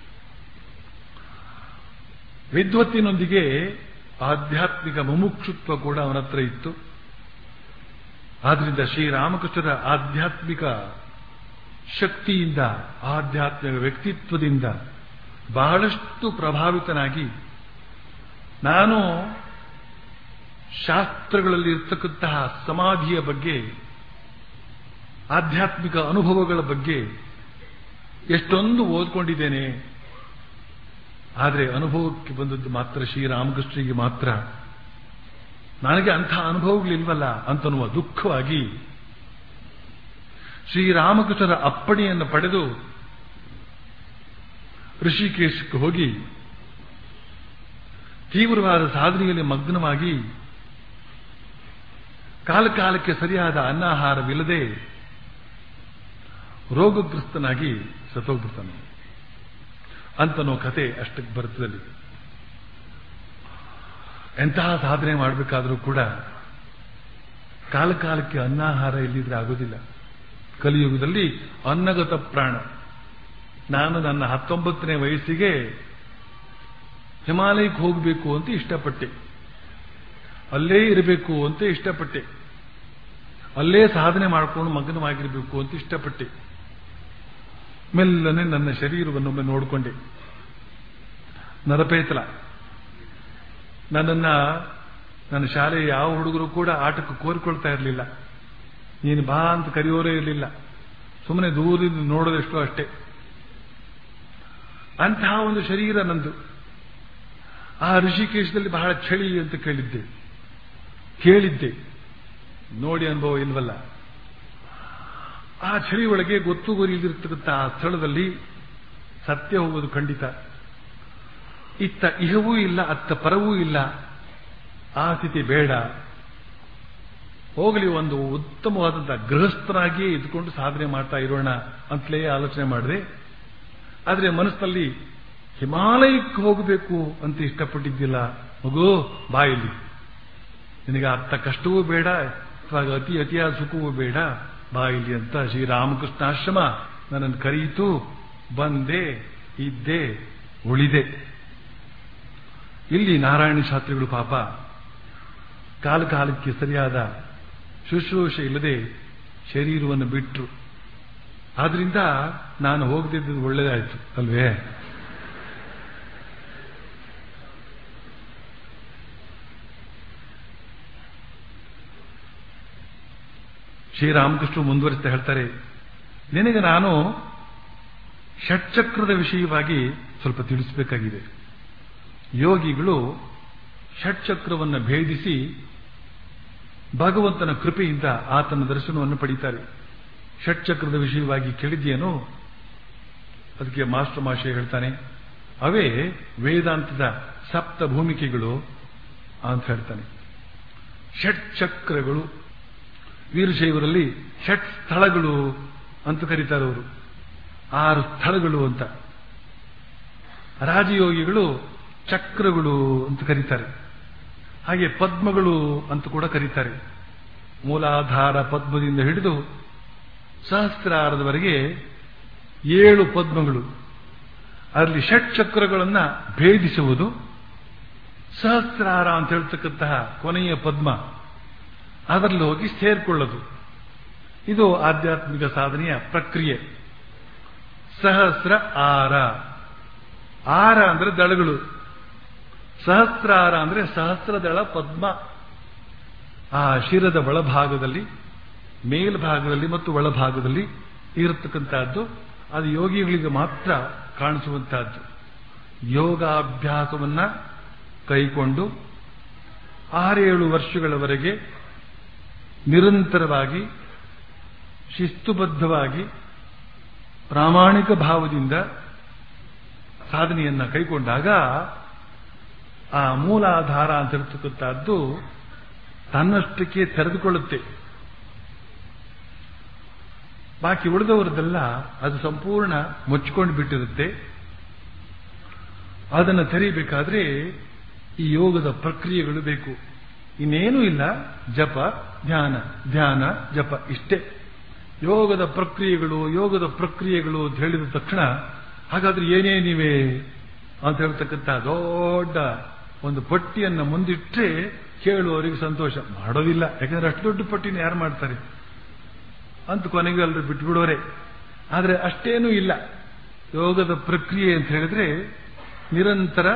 ವಿದ್ವತ್ತಿನೊಂದಿಗೆ ಆಧ್ಯಾತ್ಮಿಕ ಮುಮುಕ್ಷುತ್ವ ಕೂಡ ಅವನ ಹತ್ರ ಇತ್ತು ಆದ್ರಿಂದ ಶ್ರೀರಾಮಕೃಷ್ಣರ ಆಧ್ಯಾತ್ಮಿಕ ಶಕ್ತಿಯಿಂದ ಆಧ್ಯಾತ್ಮಿಕ ವ್ಯಕ್ತಿತ್ವದಿಂದ ಬಹಳಷ್ಟು ಪ್ರಭಾವಿತನಾಗಿ ನಾನು ಶಾಸ್ತ್ರಗಳಲ್ಲಿ ಇರ್ತಕ್ಕಂತಹ ಸಮಾಧಿಯ ಬಗ್ಗೆ ಆಧ್ಯಾತ್ಮಿಕ ಅನುಭವಗಳ ಬಗ್ಗೆ ಎಷ್ಟೊಂದು ಓದ್ಕೊಂಡಿದ್ದೇನೆ ಆದರೆ ಅನುಭವಕ್ಕೆ ಬಂದದ್ದು ಮಾತ್ರ ಶ್ರೀರಾಮಕೃಷ್ಣರಿಗೆ ಮಾತ್ರ ನನಗೆ ಅಂಥ ಅನುಭವಗಳಿಲ್ವಲ್ಲ ಅಂತನ್ನುವ ದುಃಖವಾಗಿ ಶ್ರೀರಾಮಕೃಷ್ಣರ ಅಪ್ಪಣೆಯನ್ನು ಪಡೆದು ಋಷಿಕೇಶಕ್ಕೆ ಹೋಗಿ ತೀವ್ರವಾದ ಸಾಧನೆಯಲ್ಲಿ ಮಗ್ನವಾಗಿ ಕಾಲಕಾಲಕ್ಕೆ ಸರಿಯಾದ ಅನ್ನಾಹಾರವಿಲ್ಲದೆ ರೋಗಗ್ರಸ್ತನಾಗಿ ಸತ್ತೋಗ್ಬಿಡ್ತಾನೆ ಅಂತನೋ ಕತೆ ಅಷ್ಟಕ್ಕೆ ಬರ್ತದಲ್ಲಿ ಎಂತಹ ಸಾಧನೆ ಮಾಡಬೇಕಾದರೂ ಕೂಡ ಕಾಲ ಕಾಲಕ್ಕೆ ಅನ್ನಾಹಾರ ಇಲ್ಲಿದ್ರೆ ಆಗೋದಿಲ್ಲ ಕಲಿಯುಗದಲ್ಲಿ ಅನ್ನಗತ ಪ್ರಾಣ ನಾನು ನನ್ನ ಹತ್ತೊಂಬತ್ತನೇ ವಯಸ್ಸಿಗೆ ಹಿಮಾಲಯಕ್ಕೆ ಹೋಗಬೇಕು ಅಂತ ಇಷ್ಟಪಟ್ಟೆ ಅಲ್ಲೇ ಇರಬೇಕು ಅಂತ ಇಷ್ಟಪಟ್ಟೆ ಅಲ್ಲೇ ಸಾಧನೆ ಮಾಡಿಕೊಂಡು ಮಗ್ನವಾಗಿರಬೇಕು ಅಂತ ಇಷ್ಟಪಟ್ಟೆ ಮೆಲ್ಲನೆ ನನ್ನ ಶರೀರವನ್ನೊಮ್ಮೆ ನೋಡಿಕೊಂಡೆ ನರಪೇತಲ ನನ್ನನ್ನ ನನ್ನ ಶಾಲೆಯ ಯಾವ ಹುಡುಗರು ಕೂಡ ಆಟಕ್ಕೆ ಕೋರಿಕೊಳ್ತಾ ಇರಲಿಲ್ಲ ನೀನು ಬಾ ಅಂತ ಕರೆಯೋರೇ ಇರಲಿಲ್ಲ ಸುಮ್ಮನೆ ದೂರದಿಂದ ನೋಡೋದೆಷ್ಟೋ ಅಷ್ಟೇ ಅಂತಹ ಒಂದು ಶರೀರ ನಂದು ಆ ಋಷಿಕೇಶದಲ್ಲಿ ಬಹಳ ಚಳಿ ಅಂತ ಕೇಳಿದ್ದೆ ಕೇಳಿದ್ದೆ ನೋಡಿ ಅನುಭವ ಇಲ್ವಲ್ಲ ಆ ಚಳಿ ಒಳಗೆ ಗೊತ್ತು ಗುರಿಯಿಲ್ಲಿರ್ತಕ್ಕಂಥ ಆ ಸ್ಥಳದಲ್ಲಿ ಸತ್ಯ ಹೋಗುವುದು ಖಂಡಿತ ಇತ್ತ ಇಹವೂ ಇಲ್ಲ ಅತ್ತ ಪರವೂ ಇಲ್ಲ ಆ ಸ್ಥಿತಿ ಬೇಡ ಹೋಗಲಿ ಒಂದು ಉತ್ತಮವಾದಂತಹ ಗೃಹಸ್ಥರಾಗಿಯೇ ಇದ್ಕೊಂಡು ಸಾಧನೆ ಮಾಡ್ತಾ ಇರೋಣ ಅಂತಲೇ ಆಲೋಚನೆ ಮಾಡಿದೆ ಆದರೆ ಮನಸ್ಸಿನಲ್ಲಿ ಹಿಮಾಲಯಕ್ಕೆ ಹೋಗಬೇಕು ಅಂತ ಇಷ್ಟಪಟ್ಟಿದ್ದಿಲ್ಲ ಮಗು ಬಾಯಿಲಿ ನಿನಗೆ ಅತ್ತ ಕಷ್ಟವೂ ಬೇಡ ಅಥವಾ ಅತಿ ಅತಿಯಾದ ಸುಖವೂ ಬೇಡ ಬಾಯಿಲಿ ಅಂತ ಶ್ರೀರಾಮಕೃಷ್ಣಾಶ್ರಮ ನನ್ನನ್ನು ಕರೆಯಿತು ಬಂದೆ ಇದ್ದೆ ಉಳಿದೆ ಇಲ್ಲಿ ನಾರಾಯಣ ಶಾಸ್ತ್ರಿಗಳು ಪಾಪ ಕಾಲ ಕಾಲಕ್ಕೆ ಸರಿಯಾದ ಶುಶ್ರೂಷೆ ಇಲ್ಲದೆ ಶರೀರವನ್ನು ಬಿಟ್ಟರು ಆದ್ರಿಂದ ನಾನು ಹೋಗದಿದ್ದು ಒಳ್ಳೇದಾಯ್ತು ಅಲ್ವೇ ಶ್ರೀರಾಮಕೃಷ್ಣ ಮುಂದುವರಿಸ್ತಾ ಹೇಳ್ತಾರೆ ನಿನಗೆ ನಾನು ಷಟ್ಚಕ್ರದ ವಿಷಯವಾಗಿ ಸ್ವಲ್ಪ ತಿಳಿಸಬೇಕಾಗಿದೆ ಯೋಗಿಗಳು ಷಟ್ಚಕ್ರವನ್ನು ಭೇದಿಸಿ ಭಗವಂತನ ಕೃಪೆಯಿಂದ ಆತನ ದರ್ಶನವನ್ನು ಪಡೀತಾರೆ ಷಟ್ಚಕ್ರದ ವಿಷಯವಾಗಿ ಕೇಳಿದ್ಯೇನೋ ಅದಕ್ಕೆ ಮಾಸ್ಟರ್ ಮಾಷೆ ಹೇಳ್ತಾನೆ ಅವೇ ವೇದಾಂತದ ಸಪ್ತ ಭೂಮಿಕೆಗಳು ಅಂತ ಹೇಳ್ತಾನೆ ಷಟ್ಚಕ್ರಗಳು ವೀರಶೈವರಲ್ಲಿ ಷಟ್ ಸ್ಥಳಗಳು ಅಂತ ಕರೀತಾರೆ ಅವರು ಆರು ಸ್ಥಳಗಳು ಅಂತ ರಾಜಯೋಗಿಗಳು ಚಕ್ರಗಳು ಅಂತ ಕರೀತಾರೆ ಹಾಗೆ ಪದ್ಮಗಳು ಅಂತ ಕೂಡ ಕರೀತಾರೆ ಮೂಲಾಧಾರ ಪದ್ಮದಿಂದ ಹಿಡಿದು ಸಹಸ್ರಾರದವರೆಗೆ ಏಳು ಪದ್ಮಗಳು ಅದರಲ್ಲಿ ಷಟ್ ಚಕ್ರಗಳನ್ನ ಭೇದಿಸುವುದು ಸಹಸ್ರಾರ ಅಂತ ಹೇಳ್ತಕ್ಕಂತಹ ಕೊನೆಯ ಪದ್ಮ ಅದರಲ್ಲಿ ಹೋಗಿ ಸೇರ್ಕೊಳ್ಳೋದು ಇದು ಆಧ್ಯಾತ್ಮಿಕ ಸಾಧನೆಯ ಪ್ರಕ್ರಿಯೆ ಸಹಸ್ರ ಆರ ಆರ ಅಂದ್ರೆ ದಳಗಳು ಸಹಸ್ರಾರ ಅಂದ್ರೆ ಸಹಸ್ರದಳ ಪದ್ಮ ಆ ಶಿರದ ಒಳಭಾಗದಲ್ಲಿ ಮೇಲ್ಭಾಗದಲ್ಲಿ ಮತ್ತು ಒಳಭಾಗದಲ್ಲಿ ಇರತಕ್ಕಂತಹದ್ದು ಅದು ಯೋಗಿಗಳಿಗೆ ಮಾತ್ರ ಕಾಣಿಸುವಂತಹದ್ದು ಯೋಗಾಭ್ಯಾಸವನ್ನ ಕೈಕೊಂಡು ಆರೇಳು ವರ್ಷಗಳವರೆಗೆ ನಿರಂತರವಾಗಿ ಶಿಸ್ತುಬದ್ಧವಾಗಿ ಪ್ರಾಮಾಣಿಕ ಭಾವದಿಂದ ಸಾಧನೆಯನ್ನ ಕೈಗೊಂಡಾಗ ಆ ಮೂಲಾಧಾರ ಅಂತ ಇರ್ತಕ್ಕಂಥದ್ದು ತನ್ನಷ್ಟಕ್ಕೆ ತೆರೆದುಕೊಳ್ಳುತ್ತೆ ಬಾಕಿ ಉಳಿದವರದೆಲ್ಲ ಅದು ಸಂಪೂರ್ಣ ಮುಚ್ಚಿಕೊಂಡು ಬಿಟ್ಟಿರುತ್ತೆ ಅದನ್ನು ತೆರೀಬೇಕಾದ್ರೆ ಈ ಯೋಗದ ಪ್ರಕ್ರಿಯೆಗಳು ಬೇಕು ಇನ್ನೇನೂ ಇಲ್ಲ ಜಪ ಧ್ಯಾನ ಧ್ಯಾನ ಜಪ ಇಷ್ಟೇ ಯೋಗದ ಪ್ರಕ್ರಿಯೆಗಳು ಯೋಗದ ಪ್ರಕ್ರಿಯೆಗಳು ಅಂತ ಹೇಳಿದ ತಕ್ಷಣ ಹಾಗಾದ್ರೆ ಏನೇನಿವೆ ಅಂತ ಹೇಳ್ತಕ್ಕಂಥ ದೊಡ್ಡ ಒಂದು ಪಟ್ಟಿಯನ್ನ ಮುಂದಿಟ್ಟರೆ ಕೇಳುವವರಿಗೆ ಸಂತೋಷ ಮಾಡೋದಿಲ್ಲ ಯಾಕಂದ್ರೆ ಅಷ್ಟು ದೊಡ್ಡ ಪಟ್ಟಿನ ಯಾರು ಮಾಡ್ತಾರೆ ಅಂತ ಕೊನೆಗೆ ಎಲ್ಲರೂ ಬಿಟ್ಬಿಡೋರೆ ಆದರೆ ಅಷ್ಟೇನೂ ಇಲ್ಲ ಯೋಗದ ಪ್ರಕ್ರಿಯೆ ಅಂತ ಹೇಳಿದ್ರೆ ನಿರಂತರ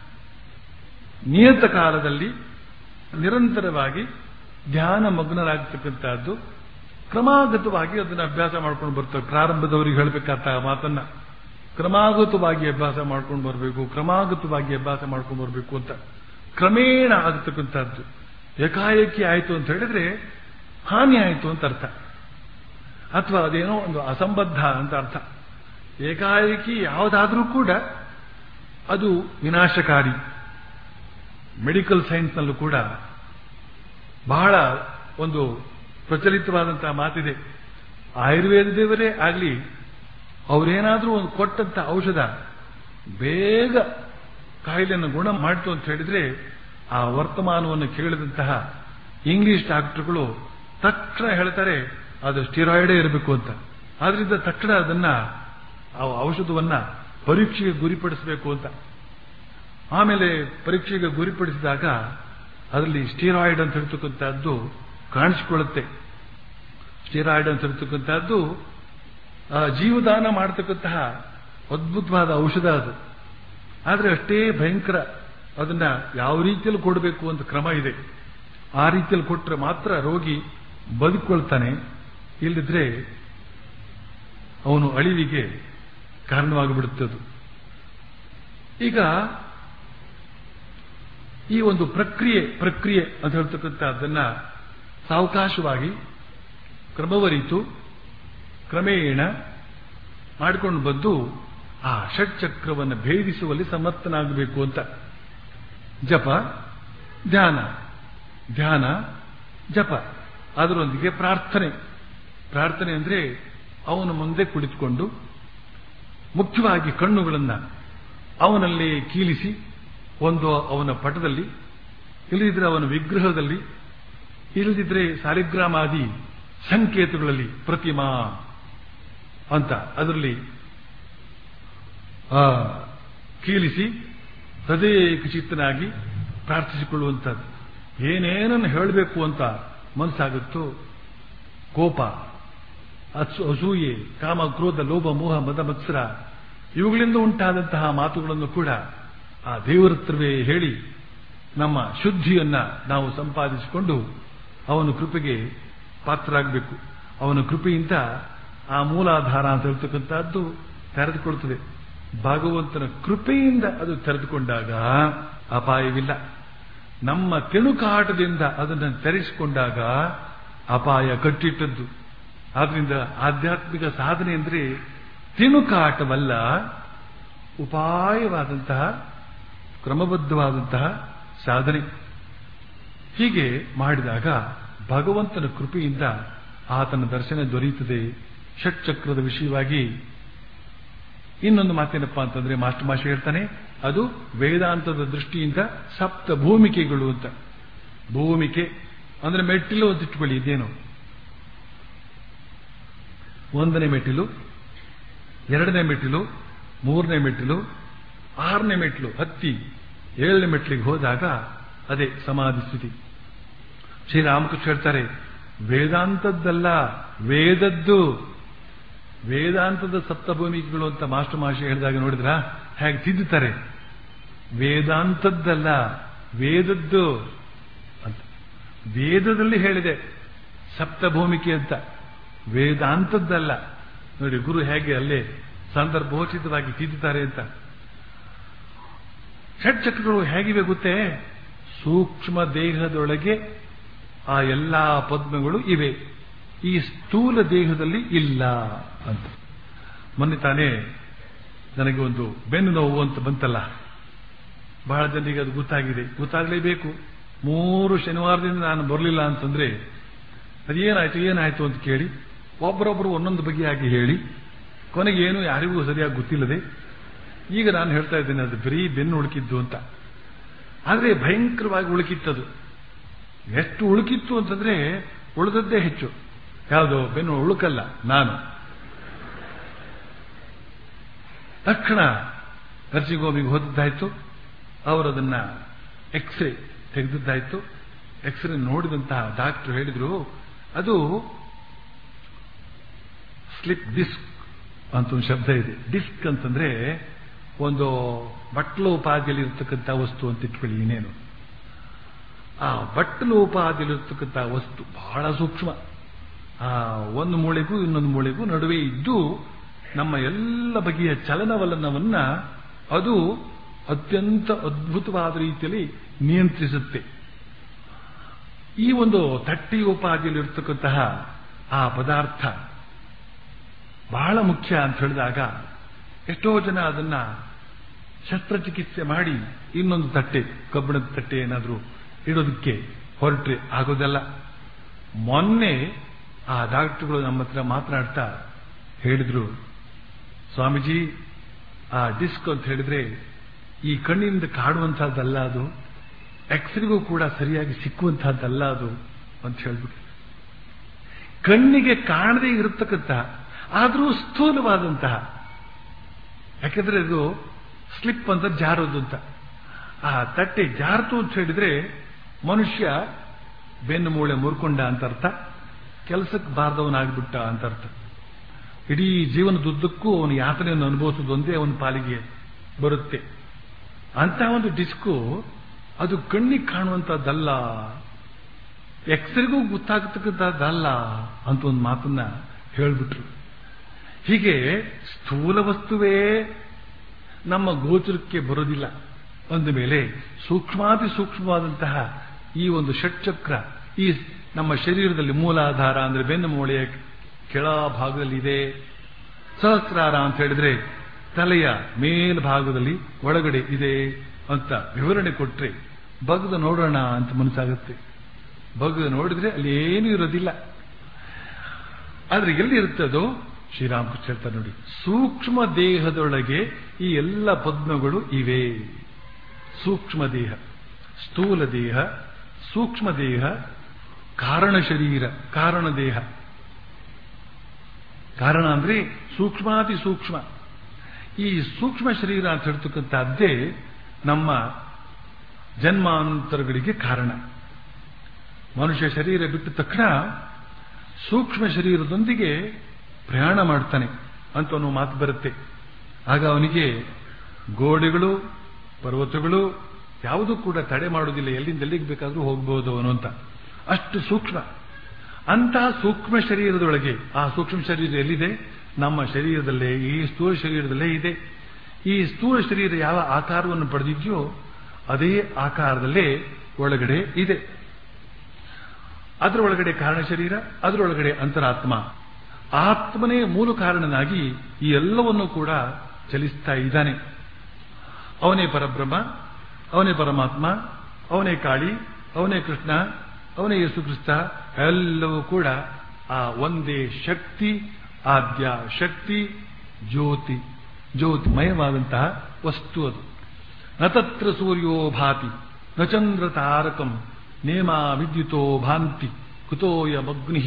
ನಿಯತ ಕಾಲದಲ್ಲಿ ನಿರಂತರವಾಗಿ ಧ್ಯಾನ ಮಗ್ನರಾಗತಕ್ಕಂತಹದ್ದು ಕ್ರಮಾಗತವಾಗಿ ಅದನ್ನು ಅಭ್ಯಾಸ ಮಾಡ್ಕೊಂಡು ಬರ್ತಾರೆ ಪ್ರಾರಂಭದವರಿಗೆ ಹೇಳಬೇಕಾದ ಮಾತನ್ನ ಕ್ರಮಾಗತವಾಗಿ ಅಭ್ಯಾಸ ಮಾಡ್ಕೊಂಡು ಬರಬೇಕು ಕ್ರಮಾಗತವಾಗಿ ಅಭ್ಯಾಸ ಮಾಡ್ಕೊಂಡು ಬರಬೇಕು ಅಂತ ಕ್ರಮೇಣ ಆಗತಕ್ಕಂಥದ್ದು ಏಕಾಏಕಿ ಆಯಿತು ಅಂತ ಹೇಳಿದ್ರೆ ಹಾನಿ ಆಯಿತು ಅಂತ ಅರ್ಥ ಅಥವಾ ಅದೇನೋ ಒಂದು ಅಸಂಬದ್ಧ ಅಂತ ಅರ್ಥ ಏಕಾಏಕಿ ಯಾವುದಾದ್ರೂ ಕೂಡ ಅದು ವಿನಾಶಕಾರಿ ಮೆಡಿಕಲ್ ಸೈನ್ಸ್ನಲ್ಲೂ ಕೂಡ ಬಹಳ ಒಂದು ಪ್ರಚಲಿತವಾದಂತಹ ಮಾತಿದೆ ಆಯುರ್ವೇದದೇವರೇ ಆಗಲಿ ಅವರೇನಾದ್ರೂ ಒಂದು ಕೊಟ್ಟಂತ ಔಷಧ ಬೇಗ ಕಾಯಿಲೆಯನ್ನು ಗುಣ ಮಾಡಿತು ಅಂತ ಹೇಳಿದ್ರೆ ಆ ವರ್ತಮಾನವನ್ನು ಕೇಳಿದಂತಹ ಇಂಗ್ಲಿಷ್ ಡಾಕ್ಟರ್ಗಳು ತಕ್ಷಣ ಹೇಳ್ತಾರೆ ಅದು ಸ್ಟಿರಾಯ್ಡೇ ಇರಬೇಕು ಅಂತ ಆದ್ರಿಂದ ತಕ್ಷಣ ಅದನ್ನ ಆ ಔಷಧವನ್ನ ಪರೀಕ್ಷೆಗೆ ಗುರಿಪಡಿಸಬೇಕು ಅಂತ ಆಮೇಲೆ ಪರೀಕ್ಷೆಗೆ ಗುರಿಪಡಿಸಿದಾಗ ಅದರಲ್ಲಿ ಸ್ಟೀರಾಯ್ಡ್ ಅಂತ ಹೇಳ್ತಕ್ಕಂಥದ್ದು ಕಾಣಿಸಿಕೊಳ್ಳುತ್ತೆ ಸ್ಟೀರಾಯ್ಡ್ ಅಂತ ಹೇಳ್ತಕ್ಕಂಥದ್ದು ಆ, ಜೀವದಾನ ಮಾಡತಕ್ಕಂತಹ ಅದ್ಭುತವಾದ ಔಷಧ ಅದು ಆದರೆ ಅಷ್ಟೇ ಭಯಂಕರ ಅದನ್ನ ಯಾವ ರೀತಿಯಲ್ಲಿ ಕೊಡಬೇಕು ಅಂತ ಕ್ರಮ ಇದೆ ಆ ರೀತಿಯಲ್ಲಿ ಕೊಟ್ಟರೆ ಮಾತ್ರ ರೋಗಿ ಬದುಕೊಳ್ತಾನೆ ಇಲ್ಲದಿದ್ರೆ ಅವನು ಅಳಿವಿಗೆ ಕಾರಣವಾಗಿಬಿಡುತ್ತದು ಈಗ ಈ ಒಂದು ಪ್ರಕ್ರಿಯೆ ಪ್ರಕ್ರಿಯೆ ಅಂತ ಹೇಳ್ತಕ್ಕಂಥ ಅದನ್ನ ಸಾವಕಾಶವಾಗಿ ಕ್ರಮವರಿತು ಕ್ರಮೇಣ ಮಾಡಿಕೊಂಡು ಬಂದು ಆ ಷಟ್ಚಕ್ರವನ್ನು ಭೇದಿಸುವಲ್ಲಿ ಸಮರ್ಥನಾಗಬೇಕು ಅಂತ ಜಪ ಧ್ಯಾನ ಧ್ಯಾನ ಜಪ ಅದರೊಂದಿಗೆ ಪ್ರಾರ್ಥನೆ ಪ್ರಾರ್ಥನೆ ಅಂದ್ರೆ ಅವನ ಮುಂದೆ ಕುಳಿತುಕೊಂಡು ಮುಖ್ಯವಾಗಿ ಕಣ್ಣುಗಳನ್ನ ಅವನಲ್ಲಿ ಕೀಲಿಸಿ ಒಂದು ಅವನ ಪಟದಲ್ಲಿ ಇಲ್ಲದಿದ್ರೆ ಅವನ ವಿಗ್ರಹದಲ್ಲಿ ಇಲ್ಲದಿದ್ರೆ ಸಾಲಿಗ್ರಾಮಾದಿ ಸಂಕೇತಗಳಲ್ಲಿ ಪ್ರತಿಮಾ ಅಂತ ಅದರಲ್ಲಿ ಆ, ಕೀಲಿಸಿ ಹೃದಯಚಿತ್ತನಾಗಿ ಪ್ರಾರ್ಥಿಸಿಕೊಳ್ಳುವಂಥದ್ದು ಏನೇನನ್ನು ಹೇಳಬೇಕು ಅಂತ ಮನಸ್ಸಾಗುತ್ತೋ ಕೋಪ ಅಸು ಅಸೂಯೆ ಕಾಮ ಕ್ರೋಧ ಲೋಭ ಮೋಹ ಮದ ಮತ್ಸರ ಇವುಗಳಿಂದ ಉಂಟಾದಂತಹ ಮಾತುಗಳನ್ನು ಕೂಡ ಆ ದೇವರ ಹತ್ರವೇ ಹೇಳಿ ನಮ್ಮ ಶುದ್ಧಿಯನ್ನ ನಾವು ಸಂಪಾದಿಸಿಕೊಂಡು ಅವನ ಕೃಪೆಗೆ ಪಾತ್ರರಾಗಬೇಕು ಅವನ ಕೃಪೆಯಿಂದ ಆ ಮೂಲಾಧಾರ ಅಂತ ಹೇಳ್ತಕ್ಕಂಥದ್ದು ತೆರೆದುಕೊಳ್ತದೆ ಭಗವಂತನ ಕೃಪೆಯಿಂದ ಅದು ತೆರೆದುಕೊಂಡಾಗ ಅಪಾಯವಿಲ್ಲ ನಮ್ಮ ತೆಣುಕಾಟದಿಂದ ಅದನ್ನು ತೆರೆಸಿಕೊಂಡಾಗ ಅಪಾಯ ಕಟ್ಟಿಟ್ಟದ್ದು ಆದ್ರಿಂದ ಆಧ್ಯಾತ್ಮಿಕ ಸಾಧನೆ ಅಂದ್ರೆ ತಿಣುಕಾಟವಲ್ಲ ಉಪಾಯವಾದಂತಹ ಕ್ರಮಬದ್ಧವಾದಂತಹ ಸಾಧನೆ ಹೀಗೆ ಮಾಡಿದಾಗ ಭಗವಂತನ ಕೃಪೆಯಿಂದ ಆತನ ದರ್ಶನ ದೊರೆಯುತ್ತದೆ ಷಟ್ಚಕ್ರದ ವಿಷಯವಾಗಿ ಇನ್ನೊಂದು ಮಾತೇನಪ್ಪ ಅಂತಂದ್ರೆ ಮಾಸ್ಟರ್ ಮಾಷ ಹೇಳ್ತಾನೆ ಅದು ವೇದಾಂತದ ದೃಷ್ಟಿಯಿಂದ ಸಪ್ತ ಭೂಮಿಕೆಗಳು ಅಂತ ಭೂಮಿಕೆ ಅಂದ್ರೆ ಮೆಟ್ಟಿಲು ಅಂತ ಇಟ್ಕೊಳ್ಳಿ ಇದೇನು ಒಂದನೇ ಮೆಟ್ಟಿಲು ಎರಡನೇ ಮೆಟ್ಟಿಲು ಮೂರನೇ ಮೆಟ್ಟಿಲು ಆರನೇ ಮೆಟ್ಟಿಲು ಹತ್ತಿ ಏಳನೇ ಮೆಟ್ಟಿಲಿಗೆ ಹೋದಾಗ ಅದೇ ಸಮಾಧಿ ಸ್ಥಿತಿ ಶ್ರೀರಾಮಕೃಷ್ಣ ಹೇಳ್ತಾರೆ ವೇದಾಂತದ್ದಲ್ಲ ವೇದದ್ದು ವೇದಾಂತದ ಸಪ್ತಭೂಮಿಕೆಗಳು ಅಂತ ಮಾಸ್ಟರ್ ಮಹರ್ಷಿ ಹೇಳಿದಾಗ ನೋಡಿದ್ರ ಹೇಗೆ ತಿದ್ದುತ್ತಾರೆ ವೇದಾಂತದ್ದಲ್ಲ ವೇದದ್ದು ಅಂತ ವೇದದಲ್ಲಿ ಹೇಳಿದೆ ಸಪ್ತಭೂಮಿಕೆ ಅಂತ ವೇದಾಂತದ್ದಲ್ಲ ನೋಡಿ ಗುರು ಹೇಗೆ ಅಲ್ಲೇ ಸಂದರ್ಭೋಚಿತವಾಗಿ ತಿದ್ದುತ್ತಾರೆ ಅಂತ ಷಟ್ಚಕ್ರಗಳು ಹೇಗಿವೆ ಗೊತ್ತೇ ಸೂಕ್ಷ್ಮ ದೇಹದೊಳಗೆ ಆ ಎಲ್ಲಾ ಪದ್ಮಗಳು ಇವೆ ಈ ಸ್ಥೂಲ ದೇಹದಲ್ಲಿ ಇಲ್ಲ ಅಂತ ಮೊನ್ನೆ ತಾನೇ ನನಗೆ ಒಂದು ಬೆನ್ನು ನೋವು ಅಂತ ಬಂತಲ್ಲ ಬಹಳ ಜನರಿಗೆ ಅದು ಗೊತ್ತಾಗಿದೆ ಗೊತ್ತಾಗಲೇಬೇಕು ಮೂರು ಶನಿವಾರದಿಂದ ನಾನು ಬರಲಿಲ್ಲ ಅಂತಂದ್ರೆ ಅದೇನಾಯ್ತು ಏನಾಯ್ತು ಅಂತ ಕೇಳಿ ಒಬ್ಬರೊಬ್ಬರು ಒಂದೊಂದು ಬಗೆಯಾಗಿ ಹೇಳಿ ಕೊನೆಗೆ ಏನು ಯಾರಿಗೂ ಸರಿಯಾಗಿ ಗೊತ್ತಿಲ್ಲದೆ ಈಗ ನಾನು ಹೇಳ್ತಾ ಇದ್ದೇನೆ ಅದು ಬರೀ ಬೆನ್ನು ಉಳುಕಿದ್ದು ಅಂತ ಆದರೆ ಭಯಂಕರವಾಗಿ ಉಳುಕಿತ್ತದು ಎಷ್ಟು ಉಳುಕಿತ್ತು ಅಂತಂದ್ರೆ ಉಳಿದದ್ದೇ ಹೆಚ್ಚು ಯಾವುದು ಬೆನ್ನು ಉಳುಕಲ್ಲ ನಾನು ತಕ್ಷಣ ನರ್ಸಿಂಗ್ ಹೋಮಿಗೆ ಹೋದದ್ದಾಯ್ತು ಅವರು ಅದನ್ನ ಎಕ್ಸ್ರೇ ತೆಗೆದದ್ದಾಯ್ತು ಎಕ್ಸ್ರೇ ನೋಡಿದಂತಹ ಡಾಕ್ಟರ್ ಹೇಳಿದ್ರು ಅದು ಸ್ಲಿಪ್ ಡಿಸ್ಕ್ ಅಂತ ಒಂದು ಶಬ್ದ ಇದೆ ಡಿಸ್ಕ್ ಅಂತಂದ್ರೆ ಒಂದು ಬಟ್ಲು ಉಪಾದಿಯಲ್ಲಿ ಇರತಕ್ಕಂಥ ವಸ್ತು ಅಂತ ಇಟ್ಕೊಳ್ಳಿ ಇನ್ನೇನು ಆ ಬಟ್ಟಲು ಉಪಾದಿಯಲ್ಲಿರ್ತಕ್ಕಂಥ ವಸ್ತು ಬಹಳ ಸೂಕ್ಷ್ಮ ಆ ಒಂದು ಮೂಳೆಗೂ ಇನ್ನೊಂದು ಮೂಳೆಗೂ ನಡುವೆ ಇದ್ದು ನಮ್ಮ ಎಲ್ಲ ಬಗೆಯ ಚಲನವಲನವನ್ನ ಅದು ಅತ್ಯಂತ ಅದ್ಭುತವಾದ ರೀತಿಯಲ್ಲಿ ನಿಯಂತ್ರಿಸುತ್ತೆ ಈ ಒಂದು ತಟ್ಟಿ ಉಪಾದಿಯಲ್ಲಿರ್ತಕ್ಕಂತಹ ಆ ಪದಾರ್ಥ ಬಹಳ ಮುಖ್ಯ ಅಂತ ಹೇಳಿದಾಗ ಎಷ್ಟೋ ಜನ ಅದನ್ನ ಶಸ್ತ್ರಚಿಕಿತ್ಸೆ ಮಾಡಿ ಇನ್ನೊಂದು ತಟ್ಟೆ ಕಬ್ಬಿಣದ ತಟ್ಟೆ ಏನಾದರೂ ಇಡೋದಕ್ಕೆ ಹೊರಟ್ರೆ ಆಗೋದಲ್ಲ ಮೊನ್ನೆ ಆ ಡಾಕ್ಟರ್ಗಳು ನಮ್ಮ ಹತ್ರ ಮಾತನಾಡ್ತಾ ಹೇಳಿದ್ರು ಸ್ವಾಮೀಜಿ ಆ ಡಿಸ್ಕ್ ಅಂತ ಹೇಳಿದ್ರೆ ಈ ಕಣ್ಣಿನಿಂದ ಕಾಡುವಂತಹದ್ದಲ್ಲ ಅದು ಎಕ್ಸ್ರಿಗೂ ಕೂಡ ಸರಿಯಾಗಿ ಸಿಕ್ಕುವಂತಹದ್ದಲ್ಲ ಅದು ಅಂತ ಹೇಳ್ಬಿಟ್ಟು ಕಣ್ಣಿಗೆ ಕಾಣದೇ ಇರತಕ್ಕಂಥ ಆದರೂ ಸ್ಥೂಲವಾದಂತಹ ಯಾಕೆಂದ್ರೆ ಇದು ಸ್ಲಿಪ್ ಅಂತ ಜಾರೋದು ಅಂತ ಆ ತಟ್ಟೆ ಜಾರತು ಅಂತ ಹೇಳಿದ್ರೆ ಮನುಷ್ಯ ಬೆನ್ನು ಮೂಳೆ ಮುರ್ಕೊಂಡ ಅಂತ ಅರ್ಥ ಕೆಲಸಕ್ಕೆ ಬಾರದವನಾಗ್ಬಿಟ್ಟ ಅಂತ ಅರ್ಥ ಇಡೀ ಜೀವನದುದ್ದಕ್ಕೂ ಅವನು ಯಾತನೆಯನ್ನು ಅನುಭವಿಸೋದು ಒಂದೇ ಅವನ ಪಾಲಿಗೆ ಬರುತ್ತೆ ಅಂತ ಒಂದು ಡಿಸ್ಕು ಅದು ಕಣ್ಣಿಗೆ ಕಾಣುವಂತದ್ದಲ್ಲ ಎಕ್ಸ್ರಿಗೂ ಗೊತ್ತಾಗತಕ್ಕಂಥದ್ದಲ್ಲ ಅಂತ ಒಂದು ಮಾತನ್ನ ಹೇಳ್ಬಿಟ್ರು ಹೀಗೆ ಸ್ಥೂಲ ವಸ್ತುವೇ ನಮ್ಮ ಗೋಚರಕ್ಕೆ ಬರೋದಿಲ್ಲ ಅಂದ ಮೇಲೆ ಸೂಕ್ಷ್ಮಾತಿ ಸೂಕ್ಷ್ಮವಾದಂತಹ ಈ ಒಂದು ಷಟ್ಚಕ್ರ ಈ ನಮ್ಮ ಶರೀರದಲ್ಲಿ ಮೂಲಾಧಾರ ಅಂದ್ರೆ ಬೆನ್ನು ಮೂಳೆಯ ಕೆಳ ಭಾಗದಲ್ಲಿ ಇದೆ ಸಹಸ್ರಾರ ಅಂತ ಹೇಳಿದ್ರೆ ತಲೆಯ ಮೇಲ್ಭಾಗದಲ್ಲಿ ಒಳಗಡೆ ಇದೆ ಅಂತ ವಿವರಣೆ ಕೊಟ್ರೆ ಬಗ್ದು ನೋಡೋಣ ಅಂತ ಮನಸ್ಸಾಗುತ್ತೆ ಬಗ್ದು ನೋಡಿದ್ರೆ ಅಲ್ಲಿ ಏನೂ ಇರೋದಿಲ್ಲ ಆದ್ರೆ ಎಲ್ಲಿ ಇರುತ್ತೆ ಅದು ಶ್ರೀರಾಮಕೃಷ್ಣ ಹೇಳ್ತಾರೆ ನೋಡಿ ಸೂಕ್ಷ್ಮ ದೇಹದೊಳಗೆ ಈ ಎಲ್ಲ ಪದ್ಮಗಳು ಇವೆ ಸೂಕ್ಷ್ಮ ದೇಹ ಸ್ಥೂಲ ದೇಹ ಸೂಕ್ಷ್ಮ ದೇಹ ಕಾರಣ ಶರೀರ ಕಾರಣ ದೇಹ ಕಾರಣ ಅಂದ್ರೆ ಸೂಕ್ಷ್ಮಾತಿ ಸೂಕ್ಷ್ಮ ಈ ಸೂಕ್ಷ್ಮ ಶರೀರ ಅಂತ ಹೇಳ್ತಕ್ಕಂಥದ್ದೇ ನಮ್ಮ ಜನ್ಮಾಂತರಗಳಿಗೆ ಕಾರಣ ಮನುಷ್ಯ ಶರೀರ ಬಿಟ್ಟ ತಕ್ಷಣ ಸೂಕ್ಷ್ಮ ಶರೀರದೊಂದಿಗೆ ಪ್ರಯಾಣ ಮಾಡ್ತಾನೆ ಅಂತ ಅನ್ನೋ ಮಾತು ಬರುತ್ತೆ ಆಗ ಅವನಿಗೆ ಗೋಡೆಗಳು ಪರ್ವತಗಳು ಯಾವುದೂ ಕೂಡ ತಡೆ ಮಾಡುವುದಿಲ್ಲ ಎಲ್ಲಿಂದ ಎಲ್ಲಿಗೆ ಬೇಕಾದರೂ ಹೋಗಬಹುದು ಅವನು ಅಂತ ಅಷ್ಟು ಸೂಕ್ಷ್ಮ ಅಂತಹ ಸೂಕ್ಷ್ಮ ಶರೀರದೊಳಗೆ ಆ ಸೂಕ್ಷ್ಮ ಶರೀರ ಎಲ್ಲಿದೆ ನಮ್ಮ ಶರೀರದಲ್ಲೇ ಈ ಸ್ಥೂಲ ಶರೀರದಲ್ಲೇ ಇದೆ ಈ ಸ್ಥೂಲ ಶರೀರ ಯಾವ ಆಕಾರವನ್ನು ಪಡೆದಿದೆಯೋ ಅದೇ ಆಕಾರದಲ್ಲೇ ಒಳಗಡೆ ಇದೆ ಅದರ ಒಳಗಡೆ ಕಾರಣ ಶರೀರ ಅದರೊಳಗಡೆ ಅಂತರಾತ್ಮ ಆತ್ಮನೇ ಮೂಲ ಕಾರಣನಾಗಿ ಈ ಎಲ್ಲವನ್ನು ಕೂಡ ಚಲಿಸ್ತಾ ಇದ್ದಾನೆ ಅವನೇ ಪರಬ್ರಹ್ಮ ಅವನೇ ಪರಮಾತ್ಮ ಅವನೇ ಕಾಳಿ ಅವನೇ ಕೃಷ್ಣ ಅವನೇ ಯೇಸು ಕ್ರಿಸ್ತ ಎಲ್ಲವೂ ಕೂಡ ಆ ಒಂದೇ ಶಕ್ತಿ ಆದ್ಯ ಶಕ್ತಿ ಜ್ಯೋತಿ ಜ್ಯೋತಿಮಯವಾದಂತಹ ವಸ್ತು ಅದು ನತತ್ರ ಸೂರ್ಯೋ ಭಾತಿ ನ ಚಂದ್ರ ತಾರಕಂ ನೇಮ ವಿದ್ಯುತೋ ಭಾಂತಿ ಕುತೋಯಮಗ್ನಿ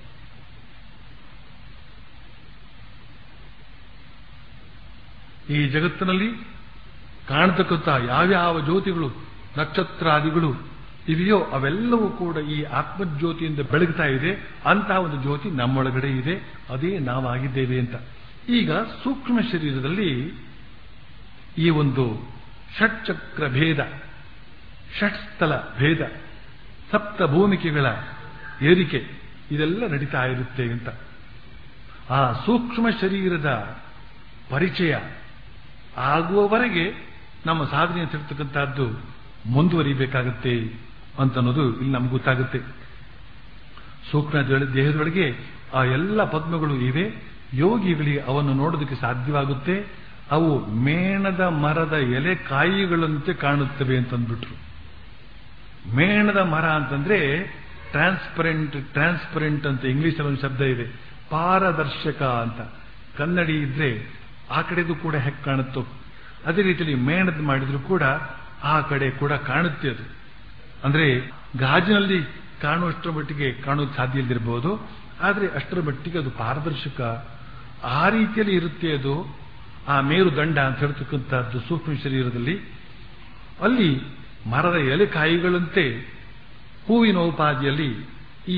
ಈ ಜಗತ್ತಿನಲ್ಲಿ ಕಾಣತಕ್ಕಂಥ ಯಾವ್ಯಾವ ಜ್ಯೋತಿಗಳು ನಕ್ಷತ್ರಾದಿಗಳು ಇವೆಯೋ ಅವೆಲ್ಲವೂ ಕೂಡ ಈ ಆತ್ಮಜ್ಯೋತಿಯಿಂದ ಬೆಳಗ್ತಾ ಇದೆ ಅಂತಹ ಒಂದು ಜ್ಯೋತಿ ನಮ್ಮೊಳಗಡೆ ಇದೆ ಅದೇ ನಾವಾಗಿದ್ದೇವೆ ಅಂತ ಈಗ ಸೂಕ್ಷ್ಮ ಶರೀರದಲ್ಲಿ ಈ ಒಂದು ಷಟ್ಚಕ್ರ ಭೇದ ಷಟ್ಸ್ಥಲ ಭೇದ ಸಪ್ತ ಭೂಮಿಕೆಗಳ ಏರಿಕೆ ಇದೆಲ್ಲ ನಡೀತಾ ಇರುತ್ತೆ ಅಂತ ಆ ಸೂಕ್ಷ್ಮ ಶರೀರದ ಪರಿಚಯ ಆಗುವವರೆಗೆ ನಮ್ಮ ಸಾಧನೆ ತಿರ್ತಕ್ಕಂಥದ್ದು ಮುಂದುವರಿಬೇಕಾಗತ್ತೆ ಅಂತ ಅನ್ನೋದು ಇಲ್ಲಿ ನಮ್ಗೆ ಗೊತ್ತಾಗುತ್ತೆ ಸೂಕ್ಷ್ಮ ದೇಹದೊಳಗೆ ಆ ಎಲ್ಲ ಪದ್ಮಗಳು ಇವೆ ಯೋಗಿಗಳಿಗೆ ಅವನ್ನು ನೋಡೋದಕ್ಕೆ ಸಾಧ್ಯವಾಗುತ್ತೆ ಅವು ಮೇಣದ ಮರದ ಎಲೆ ಕಾಯಿಗಳಂತೆ ಕಾಣುತ್ತವೆ ಅಂತಂದ್ಬಿಟ್ರು ಮೇಣದ ಮರ ಅಂತಂದ್ರೆ ಟ್ರಾನ್ಸ್ಪರೆಂಟ್ ಟ್ರಾನ್ಸ್ಪರೆಂಟ್ ಅಂತ ಇಂಗ್ಲಿಷಲ್ಲಿ ಒಂದು ಶಬ್ದ ಇದೆ ಪಾರದರ್ಶಕ ಅಂತ ಕನ್ನಡಿ ಇದ್ರೆ ಆ ಕಡೆದು ಕೂಡ ಹೆಕ್ ಕಾಣುತ್ತೋ ಅದೇ ರೀತಿಯಲ್ಲಿ ಮೇಣದ ಮಾಡಿದ್ರು ಕೂಡ ಆ ಕಡೆ ಕೂಡ ಕಾಣುತ್ತೆ ಅದು ಅಂದ್ರೆ ಗಾಜಿನಲ್ಲಿ ಕಾಣುವಷ್ಟರ ಮಟ್ಟಿಗೆ ಕಾಣೋದು ಸಾಧ್ಯ ಇಲ್ದಿರಬಹುದು ಆದರೆ ಅಷ್ಟರ ಮಟ್ಟಿಗೆ ಅದು ಪಾರದರ್ಶಕ ಆ ರೀತಿಯಲ್ಲಿ ಇರುತ್ತೆ ಅದು ಆ ಮೇರುದಂಡ ಅಂತ ಹೇಳ್ತಕ್ಕಂಥದ್ದು ಸೂಕ್ಷ್ಮ ಶರೀರದಲ್ಲಿ ಅಲ್ಲಿ ಮರದ ಎಲೆಕಾಯಿಗಳಂತೆ ಹೂವಿನ ಉಪಾದಿಯಲ್ಲಿ ಈ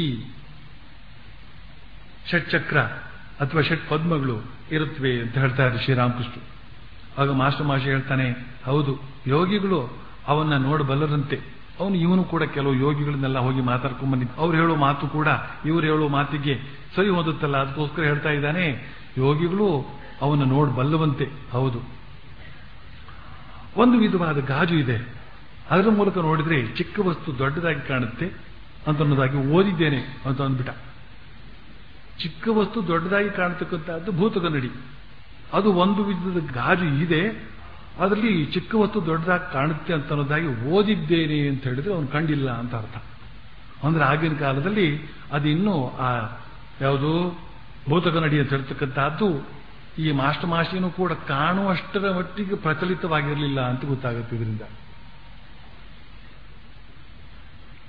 ಷಟ್ಚಕ್ರ ಅಥವಾ ಷಟ್ ಪದ್ಮಗಳು ಇರುತ್ತವೆ ಅಂತ ಹೇಳ್ತಾರೆ ಶ್ರೀರಾಮಕೃಷ್ಣ ಆಗ ಮಾಸ್ಟರ್ ಮಾಷಿ ಹೇಳ್ತಾನೆ ಹೌದು ಯೋಗಿಗಳು ಅವನ್ನ ನೋಡಬಲ್ಲರಂತೆ ಅವನು ಇವನು ಕೂಡ ಕೆಲವು ಯೋಗಿಗಳನ್ನೆಲ್ಲ ಹೋಗಿ ಮಾತಾಡ್ಕೊಂಡ್ ಬಂದಿದ್ದ ಅವ್ರು ಹೇಳೋ ಮಾತು ಕೂಡ ಇವ್ರು ಹೇಳೋ ಮಾತಿಗೆ ಸರಿ ಓದುತ್ತಲ್ಲ ಅದಕ್ಕೋಸ್ಕರ ಹೇಳ್ತಾ ಇದ್ದಾನೆ ಯೋಗಿಗಳು ಅವನ್ನ ನೋಡಬಲ್ಲವಂತೆ ಹೌದು ಒಂದು ವಿಧವಾದ ಗಾಜು ಇದೆ ಅದರ ಮೂಲಕ ನೋಡಿದ್ರೆ ಚಿಕ್ಕ ವಸ್ತು ದೊಡ್ಡದಾಗಿ ಕಾಣುತ್ತೆ ಅಂತ ಅನ್ನೋದಾಗಿ ಓದಿದ್ದೇನೆ ಅಂತ ಅಂದ್ಬಿಟ್ಟ ಚಿಕ್ಕ ವಸ್ತು ದೊಡ್ಡದಾಗಿ ಕಾಣತಕ್ಕಂಥದ್ದು ಭೂತಗನ್ನಡಿ ಅದು ಒಂದು ವಿಧದ ಗಾಜು ಇದೆ ಅದರಲ್ಲಿ ಚಿಕ್ಕ ವಸ್ತು ದೊಡ್ಡದಾಗಿ ಕಾಣುತ್ತೆ ಅಂತ ಅನ್ನೋದಾಗಿ ಓದಿದ್ದೇನೆ ಅಂತ ಹೇಳಿದ್ರೆ ಅವನು ಕಂಡಿಲ್ಲ ಅಂತ ಅರ್ಥ ಅಂದ್ರೆ ಆಗಿನ ಕಾಲದಲ್ಲಿ ಅದು ಇನ್ನೂ ಆ ಯಾವುದು ಭೂತಗನ್ನಡಿ ಅಂತ ಹೇಳ್ತಕ್ಕಂಥದ್ದು ಈ ಮಾಸ್ಟರ್ ಮಾಸ್ಟಿನೂ ಕೂಡ ಕಾಣುವಷ್ಟರ ಮಟ್ಟಿಗೆ ಪ್ರಚಲಿತವಾಗಿರಲಿಲ್ಲ ಅಂತ ಗೊತ್ತಾಗುತ್ತೆ ಇದರಿಂದ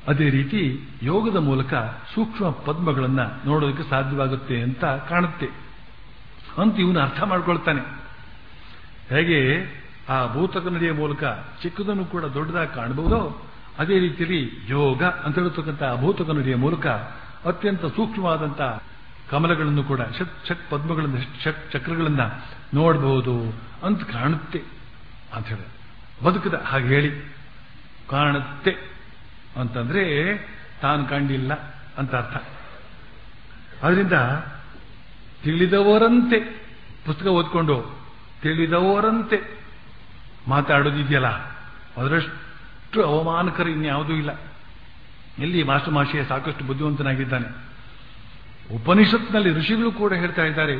ಅದೇ ರೀತಿ ಯೋಗದ ಮೂಲಕ ಸೂಕ್ಷ್ಮ ಪದ್ಮಗಳನ್ನ ನೋಡೋದಕ್ಕೆ ಸಾಧ್ಯವಾಗುತ್ತೆ ಅಂತ ಕಾಣುತ್ತೆ ಅಂತ ಇವನು ಅರ್ಥ ಮಾಡ್ಕೊಳ್ತಾನೆ ಹೇಗೆ ಆ ಭೂತಕನ್ನಡಿಯ ಮೂಲಕ ಚಿಕ್ಕದನ್ನು ಕೂಡ ದೊಡ್ಡದಾಗಿ ಕಾಣಬಹುದೋ ಅದೇ ರೀತಿಯಲ್ಲಿ ಯೋಗ ಅಂತ ಹೇಳ್ತಕ್ಕಂಥ ಆ ಭೂತಕನ್ನಡಿಯ ಮೂಲಕ ಅತ್ಯಂತ ಸೂಕ್ಷ್ಮವಾದಂಥ ಕಮಲಗಳನ್ನು ಕೂಡ ಷಟ್ ಷಟ್ ಪದ್ಮಗಳನ್ನು ಷಟ್ ಚಕ್ರಗಳನ್ನ ನೋಡಬಹುದು ಅಂತ ಕಾಣುತ್ತೆ ಅಂತ ಹೇಳಿ ಬದುಕದ ಹಾಗೆ ಹೇಳಿ ಕಾಣುತ್ತೆ ಅಂತಂದ್ರೆ ತಾನು ಕಂಡಿಲ್ಲ ಅಂತ ಅರ್ಥ ಅದರಿಂದ ತಿಳಿದವರಂತೆ ಪುಸ್ತಕ ಓದ್ಕೊಂಡು ತಿಳಿದವರಂತೆ ಮಾತಾಡೋದಿದೆಯಲ್ಲ ಅದರಷ್ಟು ಅವಮಾನಕರ ಇನ್ಯಾವುದೂ ಇಲ್ಲ ಎಲ್ಲಿ ಮಾಸ್ಟರ್ ಮಾಷಿಯ ಸಾಕಷ್ಟು ಬುದ್ಧಿವಂತನಾಗಿದ್ದಾನೆ ಉಪನಿಷತ್ನಲ್ಲಿ ಋಷಿಗಳು ಕೂಡ ಹೇಳ್ತಾ ಇದ್ದಾರೆ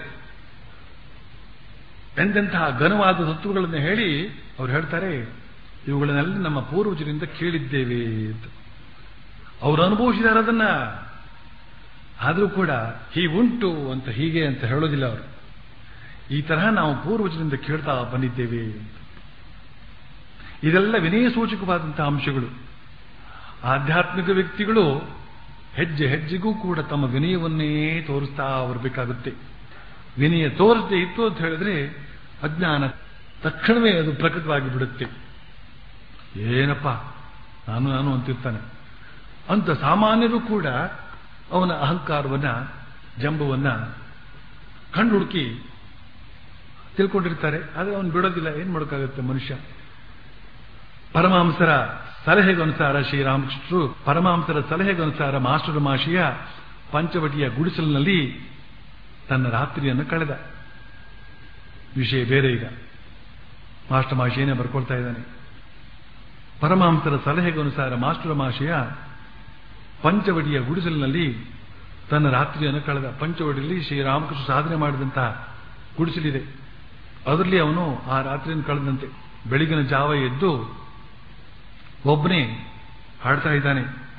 ಎಂತೆಂತಹ ಘನವಾದ ತತ್ವಗಳನ್ನು ಹೇಳಿ ಅವ್ರು ಹೇಳ್ತಾರೆ ಇವುಗಳನ್ನೆಲ್ಲ ನಮ್ಮ ಪೂರ್ವಜರಿಂದ ಕೇಳಿದ್ದೇವೆ ಅಂತ ಅವರು ಅನುಭವಿಸಿದಾರೆ ಅದನ್ನ ಆದರೂ ಕೂಡ ಹೀಗುಂಟು ಅಂತ ಹೀಗೆ ಅಂತ ಹೇಳೋದಿಲ್ಲ ಅವರು ಈ ತರಹ ನಾವು ಪೂರ್ವಜರಿಂದ ಕೇಳ್ತಾ ಬಂದಿದ್ದೇವೆ ಅಂತ. ಇದೆಲ್ಲ ವಿನಯ ಸೂಚಕವಾದಂತಹ ಅಂಶಗಳು ಆಧ್ಯಾತ್ಮಿಕ ವ್ಯಕ್ತಿಗಳು ಹೆಜ್ಜೆ ಹೆಜ್ಜೆಗೂ ಕೂಡ ತಮ್ಮ ವಿನಯವನ್ನೇ ತೋರಿಸ್ತಾ ಬರಬೇಕಾಗುತ್ತೆ ವಿನಯ ತೋರಿಸದೆ ಇತ್ತು ಅಂತ ಹೇಳಿದ್ರೆ ಅಜ್ಞಾನ ತಕ್ಷಣವೇ ಅದು ಪ್ರಕಟವಾಗಿ ಬಿಡುತ್ತೆ ಏನಪ್ಪ ನಾನು ನಾನು ಅಂತಿರ್ತಾನೆ ಅಂತ ಸಾಮಾನ್ಯರು ಕೂಡ ಅವನ ಅಹಂಕಾರವನ್ನ ಜಂಬವನ್ನ ಕಂಡು ಹುಡುಕಿ ತಿಳ್ಕೊಂಡಿರ್ತಾರೆ ಆದರೆ ಅವನು ಬಿಡೋದಿಲ್ಲ ಏನ್ ಮಾಡೋಕ್ಕಾಗುತ್ತೆ ಮನುಷ್ಯ ಪರಮಹಂಸರ ಸಲಹೆಗನುಸಾರ ಶ್ರೀರಾಮಕೃಷ್ಣರು ಪರಮಹಂಸರ ಸಲಹೆಗನುಸಾರ ಮಾಸ್ಟರ್ ಮಾಷಿಯ ಪಂಚವಟಿಯ ಗುಡಿಸಲಿನಲ್ಲಿ ತನ್ನ ರಾತ್ರಿಯನ್ನು ಕಳೆದ ವಿಷಯ ಬೇರೆ ಈಗ ಮಾಸ್ಟರ್ ಮಾಷಿಯನ್ನೇ ಬರ್ಕೊಳ್ತಾ ಇದ್ದಾನೆ ಪರಮಹಂಸರ ಸಲಹೆಗನುಸಾರ ಮಾಸ್ಟರ್ ಮಾಷಿಯ ಪಂಚವಟಿಯ ಗುಡಿಸಲಿನಲ್ಲಿ ತನ್ನ ರಾತ್ರಿಯನ್ನು ಕಳೆದ ಪಂಚವಟಿಯಲ್ಲಿ ಶ್ರೀರಾಮಕೃಷ್ಣ ಸಾಧನೆ ಮಾಡಿದಂತಹ ಗುಡಿಸಲಿದೆ ಅದರಲ್ಲಿ ಅವನು ಆ ರಾತ್ರಿಯನ್ನು ಕಳೆದಂತೆ ಬೆಳಗಿನ ಜಾವ ಎದ್ದು ಒಬ್ಬನೇ ಹಾಡ್ತಾ ಇದ್ದಾನೆ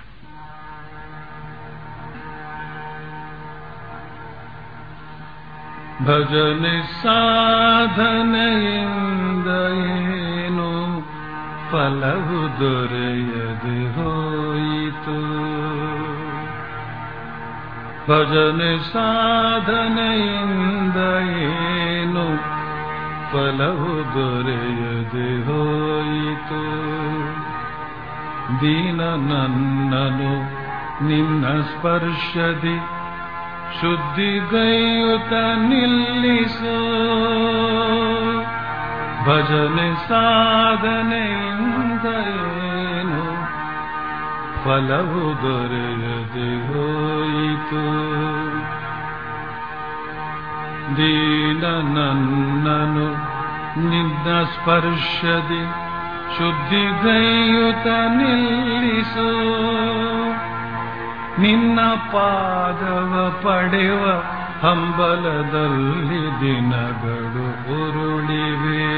ಭಜನೆ ಸಾಧನೆಯಿಂದ ಏನು ಫಲವು ದೊರೆಯದೆ ಹೋಯಿತು ಭಜನೆ ಸಾಧನೆಯಿಂದ ಏನು ಫಲವು ದೊರೆಯದೆ ಹೋಯಿತು ದೀನ ನನ್ನನು ನಿನ್ನ ಸ್ಪರ್ಶದಿ ಶುದ್ಧಿಗೈಯುತ ನಿಲ್ಲಿಸು ಭಜನೆ ಸಾಧನೆಯಿಂದ ಏನು ಫಲವು ದೊರೆಯದೆ ಹೋಯಿತು ದೀನ ನನ್ನನು ನಿನ್ನ ಸ್ಪರ್ಶದಿ ಶುದ್ಧಿಗೈಯುತ ನಿಲ್ಲಿಸು ನಿನ್ನ ಪಾದವ ಪಡೆವ ಹಂಬಲದಲ್ಲಿ ದಿನಗಳು ಉರುಳಿವೆ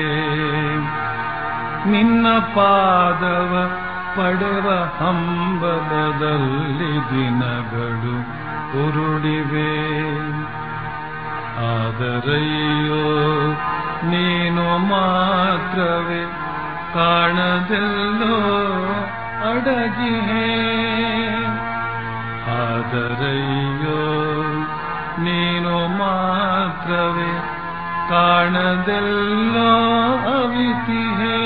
ನಿನ್ನ ಪಾದವ ಪಡೆವ ಹಂಬಲದಲ್ಲಿ ದಿನಗಳು ಉರುಳಿವೆ ಆದರಯ್ಯೋ ನೀನು ಮಾತ್ರವೇ ಕಾಣದೆಲ್ಲೋ ಅಡಗಿಹೇ ಆದರಯ್ಯೋ ನೀನು ಮಾತ್ರವೇ ಕಾಣದೆಲ್ಲೋ ಅವಿತಿಹೇ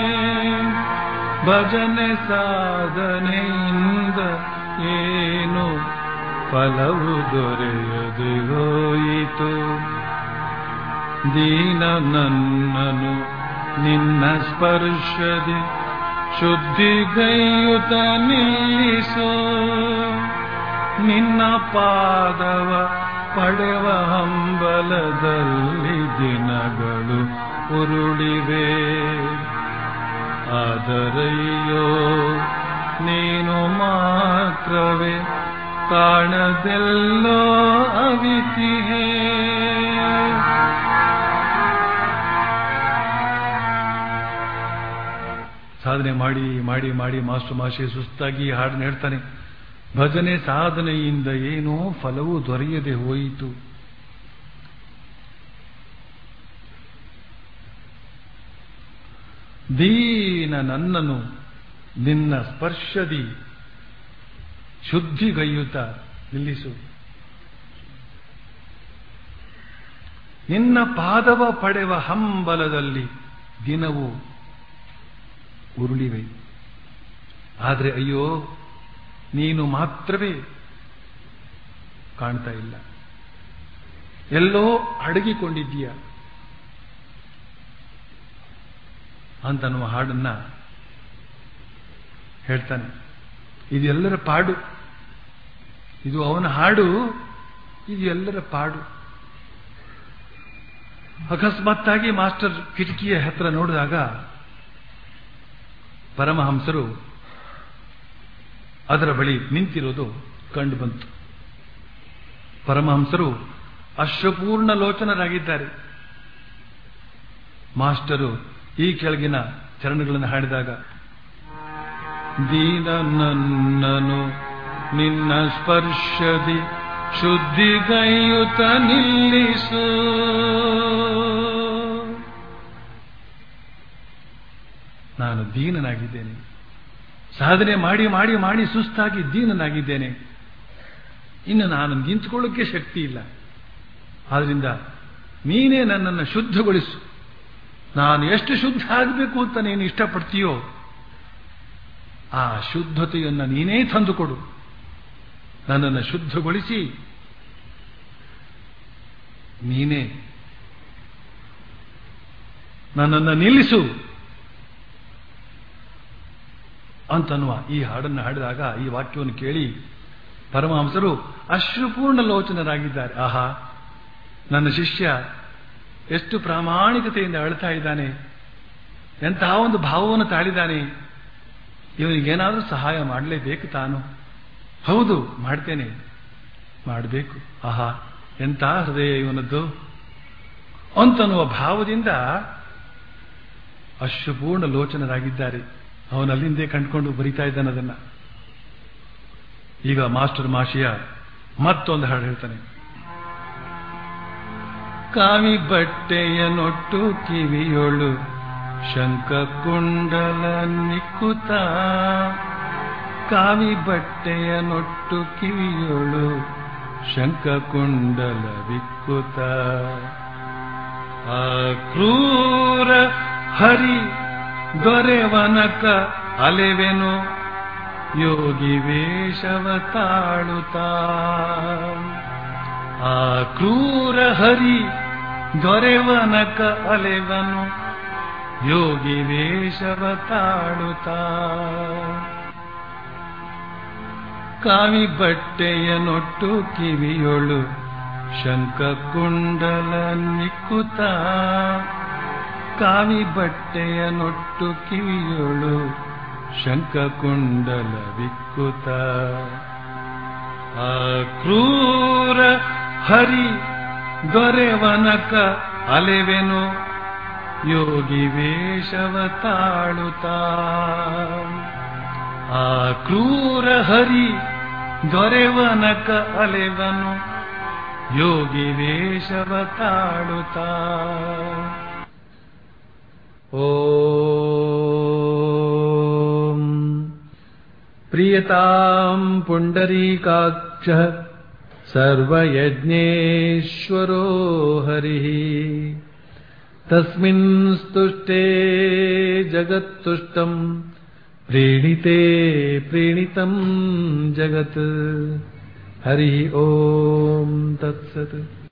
ಭಜನೆ ಸಾಧನೆಯಿಂದ ಏನು ಫಲವು ದೊರೆಯದೆ ಹೋಯಿತು ದೀನ ನನ್ನನು ನಿನ್ನ ಸ್ಪರ್ಶದಿ ಶುದ್ಧಿಗೈಯುತ ನಿಲ್ಲಿಸೋ ನಿನ್ನ ಪಾದವ ಪಡೆವ ಹಂಬಲದಲ್ಲಿ ದಿನಗಳು ಉರುಳಿವೆ ಆದರಯ್ಯೋ ನೀನು ಮಾತ್ರವೇ ಕಾಣದೆಲ್ಲೋ ಅವಿತಿಹೇ ಸಾಧನೆ ಮಾಡಿ ಮಾಡಿ ಮಾಡಿ ಮಾಸ್ಟರ್ ಮಾಷಿ ಸುಸ್ತಾಗಿ ಹಾಡನ್ನ ಹೇಳ್ತಾನೆ ಭಜನೆ ಸಾಧನೆಯಿಂದ ಏನೋ ಫಲವು ದೊರೆಯದೆ ಹೋಯಿತು ದೀನ ನನ್ನನು ನಿನ್ನ ಸ್ಪರ್ಶದಿ ಶುದ್ಧಿಗೈಯುತ ನಿಲ್ಲಿಸು ನಿನ್ನ ಪಾದವ ಪಡೆವ ಹಂಬಲದಲ್ಲಿ ದಿನವೂ ಉರುಳಿವೆ ಆದರೆ ಅಯ್ಯೋ ನೀನು ಮಾತ್ರವೇ ಕಾಣ್ತಾ ಇಲ್ಲ ಎಲ್ಲೋ ಅಡಗಿಕೊಂಡಿದ್ದೀಯ ಅಂತನ್ನುವ ಹಾಡನ್ನ ಹೇಳ್ತಾನೆ ಇದು ಎಲ್ಲರ ಪಾಡು ಇದು ಅವನ ಹಾಡು ಇದು ಎಲ್ಲರ ಪಾಡು ಅಕಸ್ಮಾತ್ತಾಗಿ ಮಾಸ್ಟರ್ ಕಿಟಕಿಯ ಹತ್ರ ನೋಡಿದಾಗ ಪರಮಹಂಸರು ಅದರ ಬಳಿ ನಿಂತಿರೋದು ಕಂಡು ಬಂತು ಪರಮಹಂಸರು ಅಶ್ವಪೂರ್ಣ ಲೋಚನರಾಗಿದ್ದಾರೆ ಮಾಸ್ಟರು ಈ ಕೆಳಗಿನ ಚರಣಗಳನ್ನು ಹಾಡಿದಾಗ ದೀನ ನನ್ನನು ನಿನ್ನ ಸ್ಪರ್ಶದಿ ಶುದ್ಧಿಗೈಯುತ ನಿಲ್ಲಿಸು ನಾನು ದೀನನಾಗಿದ್ದೇನೆ ಸಾಧನೆ ಮಾಡಿ ಮಾಡಿ ಮಾಡಿ ಸುಸ್ತಾಗಿ ದೀನನಾಗಿದ್ದೇನೆ ಇನ್ನು ನಾನು ನಿಂತುಕೊಳ್ಳೋಕ್ಕೆ ಶಕ್ತಿ ಇಲ್ಲ ಆದ್ರಿಂದ ನೀನೇ ನನ್ನನ್ನು ಶುದ್ಧಗೊಳಿಸು ನಾನು ಎಷ್ಟು ಶುದ್ಧ ಆಗಬೇಕು ಅಂತ ನೀನು ಇಷ್ಟಪಡ್ತೀಯೋ ಆ ಶುದ್ಧತೆಯನ್ನು ನೀನೇ ತಂದುಕೊಡು ನನ್ನನ್ನು ಶುದ್ಧಗೊಳಿಸಿ ನೀನೇ ನನ್ನನ್ನು ನಿಲ್ಲಿಸು ಅಂತನ್ನುವ ಈ ಹಾಡನ್ನು ಹಾಡಿದಾಗ ಈ ವಾಕ್ಯವನ್ನು ಕೇಳಿ ಪರಮಹಂಸರು ಅಶ್ರುಪೂರ್ಣ ಲೋಚನರಾಗಿದ್ದಾರೆ ಆಹಾ ನನ್ನ ಶಿಷ್ಯ ಎಷ್ಟು ಪ್ರಾಮಾಣಿಕತೆಯಿಂದ ಅಳ್ತಾ ಇದ್ದಾನೆ ಎಂತಹ ಒಂದು ಭಾವವನ್ನು ತಾಳಿದ್ದಾನೆ ಇವನಿಗೇನಾದರೂ ಸಹಾಯ ಮಾಡಲೇಬೇಕು ತಾನು ಹೌದು ಮಾಡ್ತೇನೆ ಮಾಡಬೇಕು ಆಹಾ ಎಂಥ ಹೃದಯ ಇವನದ್ದು ಅಂತನ್ನುವ ಭಾವದಿಂದ ಅಶ್ವಪೂರ್ಣ ಲೋಚನರಾಗಿದ್ದಾರೆ ಅವನಲ್ಲಿಂದೇ ಕಂಡುಕೊಂಡು ಬರಿತಾ ಇದ್ದಾನೆ ಅದನ್ನ ಈಗ ಮಾಸ್ಟರ್ ಮಾಶಿಯ ಮತ್ತೊಂದು ಹಾಡು ಹೇಳ್ತಾನೆ ಕಾವಿ ಬಟ್ಟೆಯ ನೊಟ್ಟು ಕಿವಿಯೊಳು ಶಂಕ ಕುಂಡಲ ನಿಕ್ಕುತ ಕಾವಿ ಬಟ್ಟೆಯ ನೊಟ್ಟು ಕಿವಿಯೊಳು ಶಂಕ ಕುಂಡಲ ವಿಕ್ಕುತ ಆ ಕ್ರೂರ ಹರಿ ದೊರೆವನಕ ಅಲೆವೆನು ಯೋಗಿ ವೇಷವ ತಾಳುತ್ತಾ ಆ ಕ್ರೂರ ಹರಿ ದೊರೆವನಕ ಅಲೆವನು ಯೋಗಿ ವೇಷವ ತಾಳುತ್ತಾ ಕಾವಿ ಬಟ್ಟೆಯ ನೊಟ್ಟು ಕಿವಿಯೊಳು ಶಂಕ ಕುಂಡಲ ನಿಕ್ಕುತ ಕಾವಿ ಬಟ್ಟೆಯ ನೊಟ್ಟು ಕಿವಿಯೊಳು ಶಂಕ ಕುಂಡಲ ವಿಕ್ಕುತ ಆ ಕ್ರೂರ ಹರಿ ದೊರೆವನಕ ಅಲೆವೆನು ಯೋಗಿ ವೇಷವ ತಾಳುತ್ತಾ ಆ ಕ್ರೂರ ಹರಿ ದೊರೆವನಕ ಅಲೆವನು ಯೋಗಿ ವೇಷವ ತಾಳುತ್ತಾ ಓಂ ಪ್ರಿಯತಾಂ ಪುಂಡರೀಕಾಕ್ಷ ಸರ್ವಯಜ್ಞೇಶ್ವರೋ ಹರಿಃ ತಸ್ಮಿನ್ ಸ್ತುಷ್ಟೇ ಜಗತ್ತುಷ್ಟಂ ಪ್ರೀಣಿತೆ ಪ್ರೀಣಿತಂ ಜಗತ್ ಹರಿ ಓಂ ತತ್ಸತ್